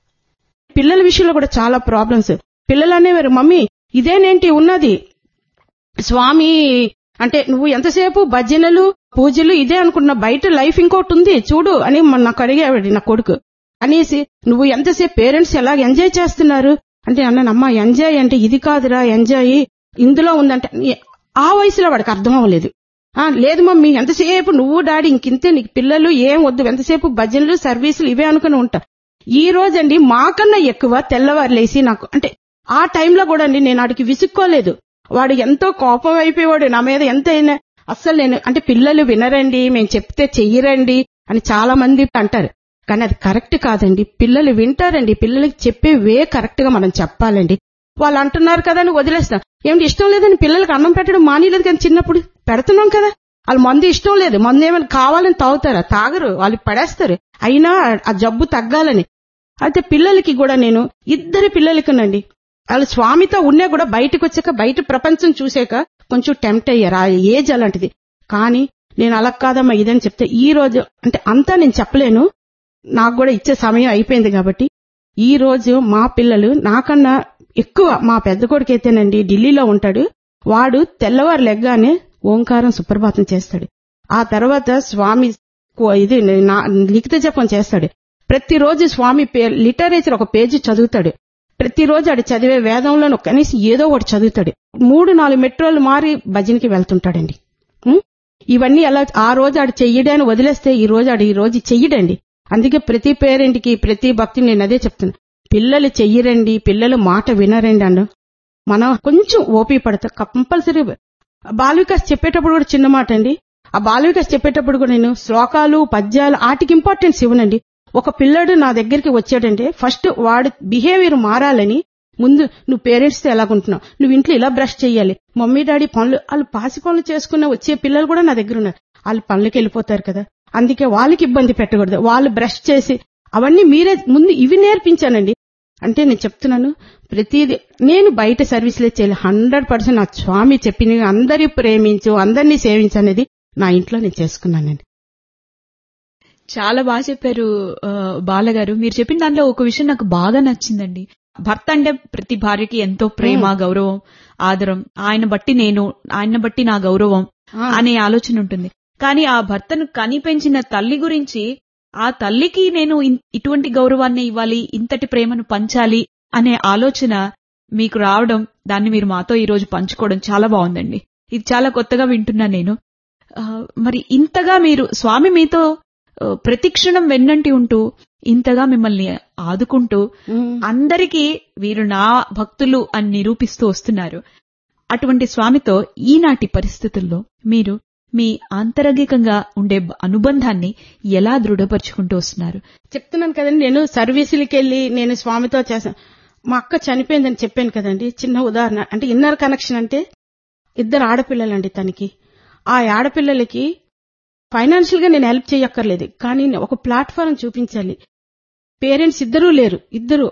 పిల్లల విషయంలో కూడా చాలా ప్రాబ్లమ్స్ పిల్లలు అనేవారు మమ్మీ ఇదేనేంటి ఉన్నది స్వామి అంటే నువ్వు ఎంతసేపు భజనలు పూజలు ఇదే అనుకున్నా బయట లైఫ్ ఇంకోటి ఉంది చూడు అని మొన్న నాకు అడిగేవాడు నా కొడుకు అనేసి నువ్వు ఎంతసేపు పేరెంట్స్ ఎలా ఎంజాయ్ చేస్తున్నారు అంటే అన్నాను అమ్మా ఎంజాయ్ అంటే ఇది కాదురా ఎంజాయ్ ఇందులో ఉందంటే ఆ వయసులో వాడికి అర్థం అవ్వలేదు ఆ లేదు మమ్మీ ఎంతసేపు నువ్వు డాడీ ఇంకింతే నీకు పిల్లలు ఏం వద్దు ఎంతసేపు భజనలు సర్వీసులు ఇవే అనుకుని ఉంటా ఈ రోజండి మాకన్నా ఎక్కువ తెల్లవారు లేసి నాకు అంటే ఆ టైంలో కూడా అండి నేను వాడికి విసుక్కోలేదు వాడు ఎంతో కోపం అయిపోయేవాడు నా మీద ఎంత అయినా అస్సలు నేను అంటే పిల్లలు వినరండి మేము చెప్తే చెయ్యరండి అని చాలా మంది అంటారు కానీ అది కరెక్ట్ కాదండి పిల్లలు వింటారండి పిల్లలకి చెప్పే వే కరెక్ట్ గా మనం చెప్పాలండి వాళ్ళు అంటున్నారు కదా అని వదిలేస్తాం ఏమిటి ఇష్టం లేదని పిల్లలకి అన్నం పెట్టడం మానేలేదు కానీ చిన్నప్పుడు పెడుతున్నాం కదా వాళ్ళు మందు ఇష్టం లేదు మందు ఏమైనా కావాలని తాగుతారా తాగరు వాళ్ళు పడేస్తారు అయినా ఆ జబ్బు తగ్గాలని అయితే పిల్లలకి కూడా నేను ఇద్దరి పిల్లలకినండి వాళ్ళు స్వామితో ఉన్నా కూడా బయటకు వచ్చాక బయట ప్రపంచం చూసాక కొంచెం టెంప్ట్ అయ్యారు ఆ ఏజ్ అలాంటిది కానీ నేను అలా కాదమ్మా ఇదని చెప్తే ఈ రోజు అంటే అంతా నేను చెప్పలేను నాకు కూడా ఇచ్చే సమయం అయిపోయింది కాబట్టి ఈ రోజు మా పిల్లలు నాకన్నా ఎక్కువ మా పెద్ద కొడుకైతేనండి ఢిల్లీలో ఉంటాడు వాడు తెల్లవారు లెగ్గానే ఓంకారం సుప్రభాతం చేస్తాడు ఆ తర్వాత స్వామి కో- ఇది నా లిఖిత జపం చేస్తాడు ప్రతిరోజు స్వామి పే- లిటరేచర్ ఒక పేజీ చదువుతాడు ప్రతిరోజు ఆడు చదివే వేదంలో కనీసం ఏదో ఒకటి చదువుతాడు మూడు నాలుగు మెట్రోలు మారి భజనకి వెళ్తుంటాడండి ఉం? ఇవన్నీ అలా ఆ రోజు ఆడు చెయ్యడాన్ని వదిలేస్తే ఈ రోజు ఆడు ఈ రోజు చెయ్యడండి అందుకే ప్రతి పేరెంట్ కి ప్రతి భక్తిని నేను అదే చెప్తున్నా పిల్లలు చెయ్యరండి పిల్లలు మాట వినరండి అన్న మనం కొంచెం ఓపి పడతా కంపల్సరీ బాల వికాస్ చెప్పేటప్పుడు కూడా చిన్న మాట అండి ఆ బాల వికాస్ చెప్పేటప్పుడు కూడా నేను శ్లోకాలు పద్యాలు వాటికి ఇంపార్టెన్స్ ఇవ్వనండి ఒక పిల్లడు నా దగ్గరికి వచ్చాడంటే ఫస్ట్ వాడు బిహేవియర్ మారాలని ముందు నువ్వు పేరెంట్స్ తో ఎలాగుంటున్నావు నువ్వు ఇంట్లో ఇలా బ్రష్ చేయాలి మమ్మీ డాడీ పనులు వాళ్ళు పాసి పనులు చేసుకున్న వచ్చే పిల్లలు కూడా నా దగ్గర ఉన్నారు వాళ్ళు పనులకి వెళ్ళిపోతారు కదా అందుకే వాళ్ళకి ఇబ్బంది పెట్టకూడదు వాళ్ళు బ్రష్ చేసి అవన్నీ మీరే ముందు ఇవి నేర్పించానండి అంటే నేను చెప్తున్నాను ప్రతిదీ నేను బయట సర్వీసులే చేయాలి హండ్రెడ్ పర్సెంట్ నా స్వామి చెప్పిన అందరి ప్రేమించు అందరినీ సేవించు అనేది నా ఇంట్లో నేను చేసుకున్నానండి చాలా బాగా చెప్పారు ఆ, బాలగారు మీరు చెప్పిన దాంట్లో ఒక విషయం నాకు బాగా నచ్చిందండి భర్త అంటే ప్రతి భార్యకి ఎంతో ప్రేమ గౌరవం ఆదరం ఆయన బట్టి నేను ఆయన బట్టి నా గౌరవం ఆ. అనే ఆలోచన ఉంటుంది కానీ ఆ భర్తను కని పెంచిన తల్లి గురించి ఆ తల్లికి నేను ఇన్- ఇటువంటి గౌరవాన్ని ఇవ్వాలి ఇంతటి ప్రేమను పంచాలి అనే ఆలోచన మీకు రావడం దాన్ని మీరు మాతో ఈ రోజు పంచుకోవడం చాలా బాగుందండి ఇది చాలా కొత్తగా వింటున్నా నేను ఆ, మరి ఇంతగా మీరు స్వామి మీతో ఆ, ప్రతిక్షణం వెన్నంటి ఉంటూ ఇంతగా మిమ్మల్ని ఆదుకుంటూ అందరికీ వీరు నా భక్తులు అని నిరూపిస్తూ వస్తున్నారు అటువంటి స్వామితో ఈనాటి పరిస్థితుల్లో మీరు మీ ఆంతరంగికంగా ఉండే బ- అనుబంధాన్ని ఎలా దృఢపరుచుకుంటూ వస్తున్నారు చెప్తున్నాను కదండి నేను సర్వీసులకి వెళ్ళి నేను స్వామితో చేశాను మా అక్క చనిపోయిందని చెప్పాను కదండి చిన్న ఉదాహరణ అంటే ఇన్నర్ కనెక్షన్ అంటే ఇద్దరు ఆడపిల్లలండి తనకి ఆ ఆడపిల్లలకి ఫైనాన్షియల్ గా నేను హెల్ప్ చేయక్కర్లేదు కానీ ఒక ప్లాట్ఫారం చూపించాలి పేరెంట్స్ ఇద్దరూ లేరు ఇద్దరు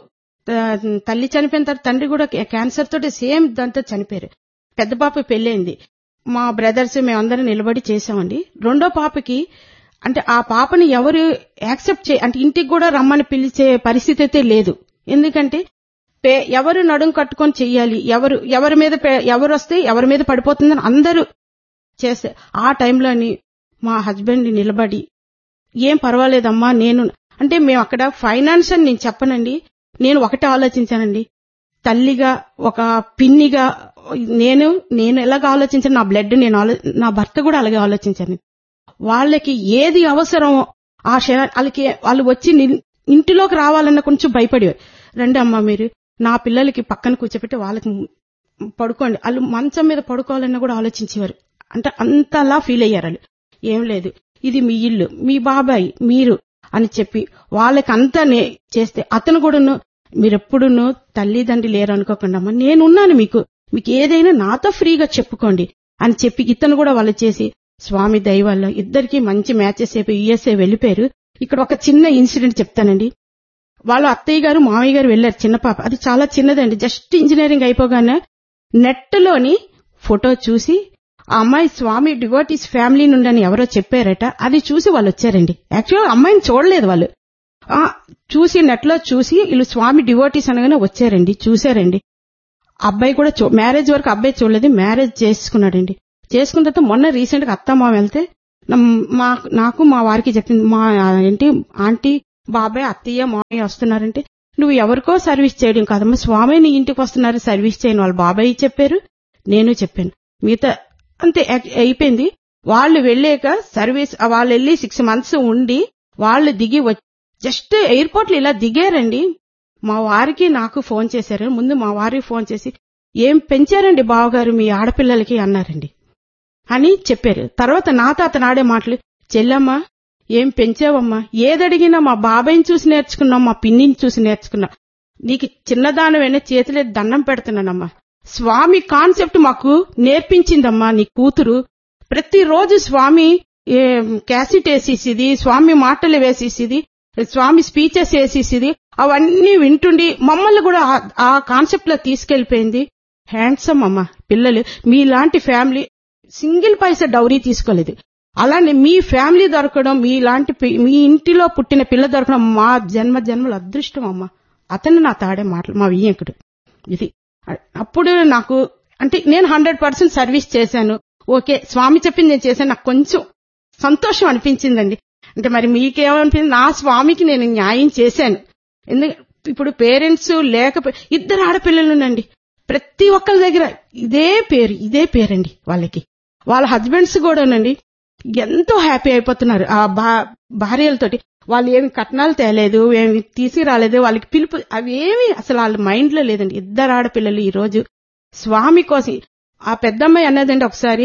త- తల్లి చనిపోయిన తర్వాత తండ్రి కూడా క్యాన్సర్ తోటి సేమ్ దాంతో చనిపోయారు పెద్ద పాప పెళ్ళైంది మా బ్రదర్స్ మేమందరం నిలబడి చేసామండి రెండో పాపకి అంటే ఆ పాపని ఎవరు యాక్సెప్ట్ చే అంటే ఇంటికి కూడా రమ్మని పిలిచే పరిస్థితి అయితే లేదు ఎందుకంటే పే- ఎవరు నడుం కట్టుకొని చెయ్యాలి ఎవరు ఎవరి మీద పే- ఎవరు వస్తే ఎవరి మీద పడిపోతుందని అందరూ చేస్తే ఆ టైంలోని మా హస్బెండ్ నిలబడి ఏం పర్వాలేదమ్మా నేను అంటే మేము అక్కడ ఫైనాన్స్ అని నేను చెప్పనండి నేను ఒకటే ఆలోచించానండి తల్లిగా ఒక పిన్నిగా నేను నేను ఎలాగ ఆలోచించాను నా బ్లడ్ నేను ఆలో నా భర్త కూడా అలాగే ఆలోచించాను వాళ్ళకి ఏది అవసరమో ఆ క్షణ- వాళ్ళకి వాళ్ళు వచ్చి నిల్- ఇంటిలోకి రావాలన్న కొంచెం భయపడేవారు రండి అమ్మా మీరు నా పిల్లలకి పక్కన కూర్చోబెట్టి వాళ్ళకి పడుకోండి వాళ్ళు మంచం మీద పడుకోవాలన్న కూడా ఆలోచించేవారు అంటే అంతలా ఫీల్ అయ్యారు వాళ్ళు ఏం లేదు ఇది మీ ఇల్లు మీ బాబాయ్ మీరు అని చెప్పి వాళ్ళకి అంతా నే- చేస్తే అతను కూడాను మీరెప్పుడును తల్లిదండ్రి లేరు అనుకోకుండా అమ్మా నేనున్నాను మీకు మీకు ఏదైనా నాతో ఫ్రీగా చెప్పుకోండి అని చెప్పి ఇతను కూడా వాళ్ళు చేసి స్వామి దైవాల్లో ఇద్దరికి మంచి మ్యాచెస్ అయిపోయి యుఎస్ఏ వెళ్ళిపోయారు ఇక్కడ ఒక చిన్న ఇన్సిడెంట్ చెప్తానండి వాళ్ళ అత్తయ్య గారు మామయ్య గారు వెళ్ళారు చిన్న పాప అది చాలా చిన్నదండి జస్ట్ ఇంజనీరింగ్ అయిపోగానే నెట్లోని ఫోటో చూసి ఆ అమ్మాయి స్వామి డివోటీస్ ఫ్యామిలీ నుండని ఎవరో చెప్పారట అది చూసి వాళ్ళు వచ్చారండి యాక్చువల్ అమ్మాయిని చూడలేదు వాళ్ళు ఆ చూసి నెట్లో చూసి వీళ్ళు స్వామి డివోటీస్ అనగానే వచ్చారండి చూశారండి అబ్బాయి కూడా చూ మ్యారేజ్ వరకు అబ్బాయి చూడలేదు మ్యారేజ్ చేసుకున్నాడండి చేసుకున్న తర్వాత మొన్న రీసెంట్ గా అత్త మామ వెళ్తే నమ్- మా నాకు మా వారికి చెప్పింది మా ఏంటి ఆంటీ బాబాయ్ అత్తయ్య మామయ్య వస్తున్నారంటే నువ్వు ఎవరికో సర్వీస్ చేయడం కాదమ్మా స్వామి నీ ఇంటికి వస్తున్నారు సర్వీస్ చేయని వాళ్ళు బాబాయ్ చెప్పారు నేను చెప్పాను మిగతా అంతే అయి- అయిపోయింది వాళ్ళు వెళ్ళాక సర్వీస్ వాళ్ళు వెళ్ళి సిక్స్ మంత్స్ ఉండి వాళ్ళు దిగి వచ్చి జస్ట్ ఎయిర్పోర్ట్ లో ఇలా దిగారండి మా వారికి నాకు ఫోన్ చేశారు ముందు మా వారికి ఫోన్ చేసి ఏం పెంచారండి బావగారు మీ ఆడపిల్లలకి అన్నారండి అని చెప్పారు తర్వాత నాతో అతను ఆడే మాటలు చెల్లమ్మా ఏం పెంచావమ్మా ఏదడిగినా మా బాబాయ్ని చూసి నేర్చుకున్నాం మా పిన్నిని చూసి నేర్చుకున్నాం నీకు చిన్నదానమైనా చేతిలో దండం పెడుతున్నానమ్మా స్వామి కాన్సెప్ట్ మాకు నేర్పించిందమ్మా నీ కూతురు ప్రతిరోజు స్వామి ఏ, క్యాసెట్ వేసేసిది స్వామి మాటలు వేసేసిది స్వామి స్పీచెస్ వేసేసిది అవన్నీ వింటుండి మమ్మల్ని కూడా ఆ- ఆ కాన్సెప్ట్ లో తీసుకెళ్లిపోయింది హ్యాండ్సమ్ అమ్మ పిల్లలు మీలాంటి ఫ్యామిలీ సింగిల్ పైసా డౌరీ తీసుకోలేదు అలానే మీ ఫ్యామిలీ దొరకడం మీలాంటి పి- మీ ఇంటిలో పుట్టిన పిల్ల దొరకడం మా జన్మ జన్మల అదృష్టం అమ్మ అతను నా తాడే మాటలు మా వియ్యంకుడు ఇది అ- అప్పుడు నాకు అంటే నేను హండ్రెడ్ పర్సెంట్ సర్వీస్ చేశాను ఓకే స్వామి చెప్పింది నేను చేశాను నాకు కొంచెం సంతోషం అనిపించిందండి అంటే మరి మీకేమనిపించింది నా స్వామికి నేను న్యాయం చేశాను ఎందుకంటే ఇప్పుడు పేరెంట్స్ లేకపోయి ఇద్దరు ఆడపిల్లలునండి ప్రతి ఒక్కరి దగ్గర ఇదే పేరు ఇదే పేరండి వాళ్ళకి వాళ్ళ హస్బెండ్స్ కూడానండి ఎంతో హ్యాపీ అయిపోతున్నారు ఆ భా- భార్యలతోటి వాళ్ళు ఏమి కట్నాలు తేలేదు ఏమి తీసుకురాలేదు వాళ్ళకి పిలుపు అవి ఏమి అసలు వాళ్ళ మైండ్ లో లేదండి ఇద్దరు ఆడపిల్లలు ఈ రోజు స్వామి కోసం ఆ పెద్దమ్మాయి అన్నదండి ఒకసారి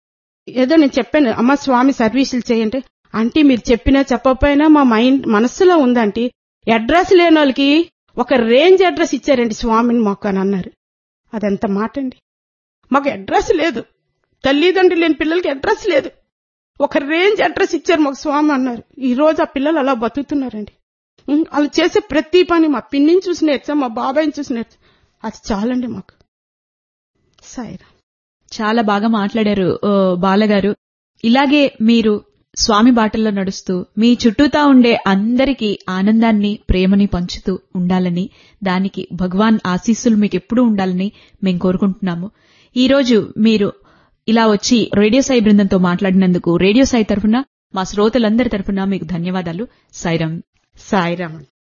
ఏదో నేను చెప్పాను అమ్మ స్వామి సర్వీసులు చేయండి అంటే మీరు చెప్పినా చెప్పకపోయినా మా మైండ్ మనస్సులో ఉందంటే అడ్రస్ లేని వాళ్ళకి ఒక రేంజ్ అడ్రస్ ఇచ్చారండి స్వామిని మాకు అని అన్నారు అదెంత మాట అండి మాకు అడ్రస్ లేదు తల్లిదండ్రులు లేని పిల్లలకి అడ్రస్ లేదు ఒక రేంజ్ అడ్రస్ ఇచ్చారు మాకు స్వామి అన్నారు ఈ రోజు ఆ పిల్లలు అలా బతుకుతున్నారండి ఉం, వాళ్ళు చేసే ప్రతి పని మా పిన్నిని చూసి నేర్చాం మా బాబాయిని చూసి నేర్చాం అది చాలండి మాకు సాయిరా చాలా బాగా మాట్లాడారు ఓ, బాలగారు ఇలాగే మీరు స్వామి బాటల్లో నడుస్తూ మీ చుట్టూతా ఉండే అందరికీ ఆనందాన్ని ప్రేమని పంచుతూ ఉండాలని దానికి భగవాన్ ఆశీస్సులు మీకు ఎప్పుడూ ఉండాలని మేము కోరుకుంటున్నాము ఈ రోజు మీరు ఇలా వచ్చి రేడియో సాయి బృందంతో మాట్లాడినందుకు రేడియో సాయి తరఫున మా శ్రోతలందరి తరఫున మీకు ధన్యవాదాలు సాయిరాం సాయిరామ్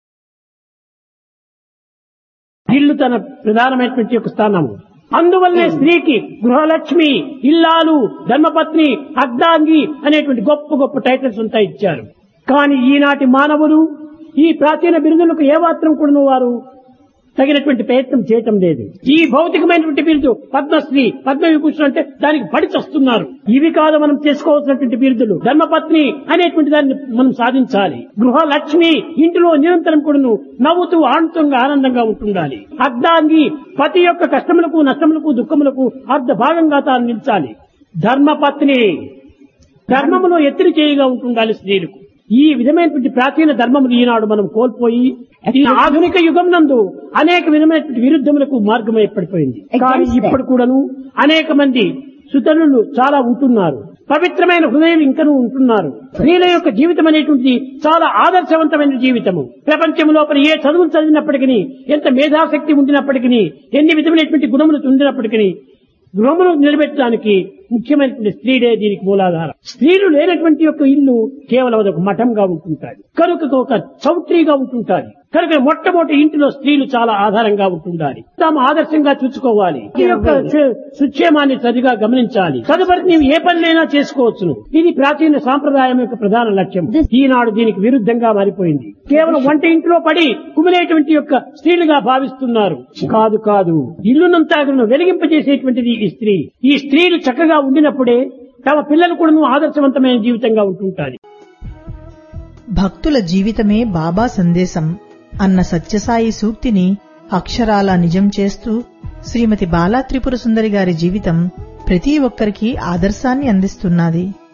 ఇల్లు తన ప్రధానమైనటువంటి ఒక స్థానము అందువల్లనే స్త్రీకి గృహలక్ష్మి ఇల్లాలు ధర్మపత్ని అర్ధాంగి అనేటువంటి గొప్ప గొప్ప టైటిల్స్ ఉంటాయి ఇచ్చారు కానీ ఈనాటి మానవులు ఈ ప్రాచీన బిరుదులకు ఏమాత్రం కూడా వారు తగినటువంటి ప్రయత్నం చేయటం లేదు ఈ భౌతికమైనటువంటి బిరుదు పద్మశ్రీ పద్మవిభూషణ్ అంటే దానికి పడి చస్తున్నారు ఇవి కాదు మనం చేసుకోవాల్సినటువంటి బిరుదులు ధర్మపత్ని అనేటువంటి దాన్ని మనం సాధించాలి గృహలక్ష్మి ఇంటిలో నిరంతరం కూడాను నవ్వుతూ ఆనందంగా ఆనందంగా ఉంటుండాలి అర్ధాంగి పతి యొక్క కష్టములకు నష్టములకు దుఃఖములకు అర్ధ భాగంగా తాను నిలిచాలి ధర్మపత్ని ధర్మములో ఎత్తిరి చేయగా ఉంటుండాలి స్త్రీలకు ఈ విధమైనటువంటి ప్రాచీన ధర్మములు ఈనాడు మనం కోల్పోయి ఈ ఆధునిక యుగం నందు అనేక విధమైనటువంటి విరుద్ధములకు మార్గం ఏర్పడిపోయింది కానీ ఇప్పుడు కూడాను అనేక మంది సుతరులు చాలా ఉంటున్నారు పవిత్రమైన హృదయం ఇంకనూ ఉంటున్నారు స్త్రీల యొక్క జీవితం అనేటువంటిది చాలా ఆదర్శవంతమైన జీవితము ప్రపంచం లోపల ఏ చదువులు చదివినప్పటికీ ఎంత మేధాశక్తి ఉండినప్పటికీ ఎన్ని విధమైనటువంటి గుణములు ఉండినప్పటికీ గృహమును నిలబెట్టడానికి ముఖ్యమైనటువంటి స్త్రీలే దీనికి మూలాధారం స్త్రీలు లేనటువంటి యొక్క ఇల్లు కేవలం అదొక మఠంగా ఉంటుంటాది కనుక ఒక చౌట్రీగా ఉంటుంటాది కనుక మొట్టమొదటి ఇంటిలో స్త్రీలు చాలా ఆధారంగా ఉంటుండాలి తాము ఆదర్శంగా చూసుకోవాలి ఈ యొక్క సు- సుక్షేమాన్ని సరిగా గమనించాలి తదుపరి నీవు ఏ పనులైనా చేసుకోవచ్చును ఇది ప్రాచీన సాంప్రదాయం యొక్క ప్రధాన లక్ష్యం ఈనాడు దీనికి విరుద్ధంగా మారిపోయింది కేవలం వంట ఇంట్లో పడి కుమిలేటువంటి యొక్క స్త్రీలుగా భావిస్తున్నారు కాదు కాదు ఇల్లునంతా వెలిగింపజేసేటువంటిది ఈ స్త్రీ ఈ స్త్రీలు చక్కగా ఉండినప్పుడే తమ పిల్లలు కూడా ఆదర్శవంతమైన జీవితంగా ఉంటుంటారు భక్తుల జీవితమే బాబా సందేశం అన్న సత్యసాయి సూక్తిని అక్షరాల నిజం చేస్తూ శ్రీమతి బాలా త్రిపుర సుందరి గారి జీవితం ప్రతి ఒక్కరికి ఆదర్శాన్ని అందిస్తున్నది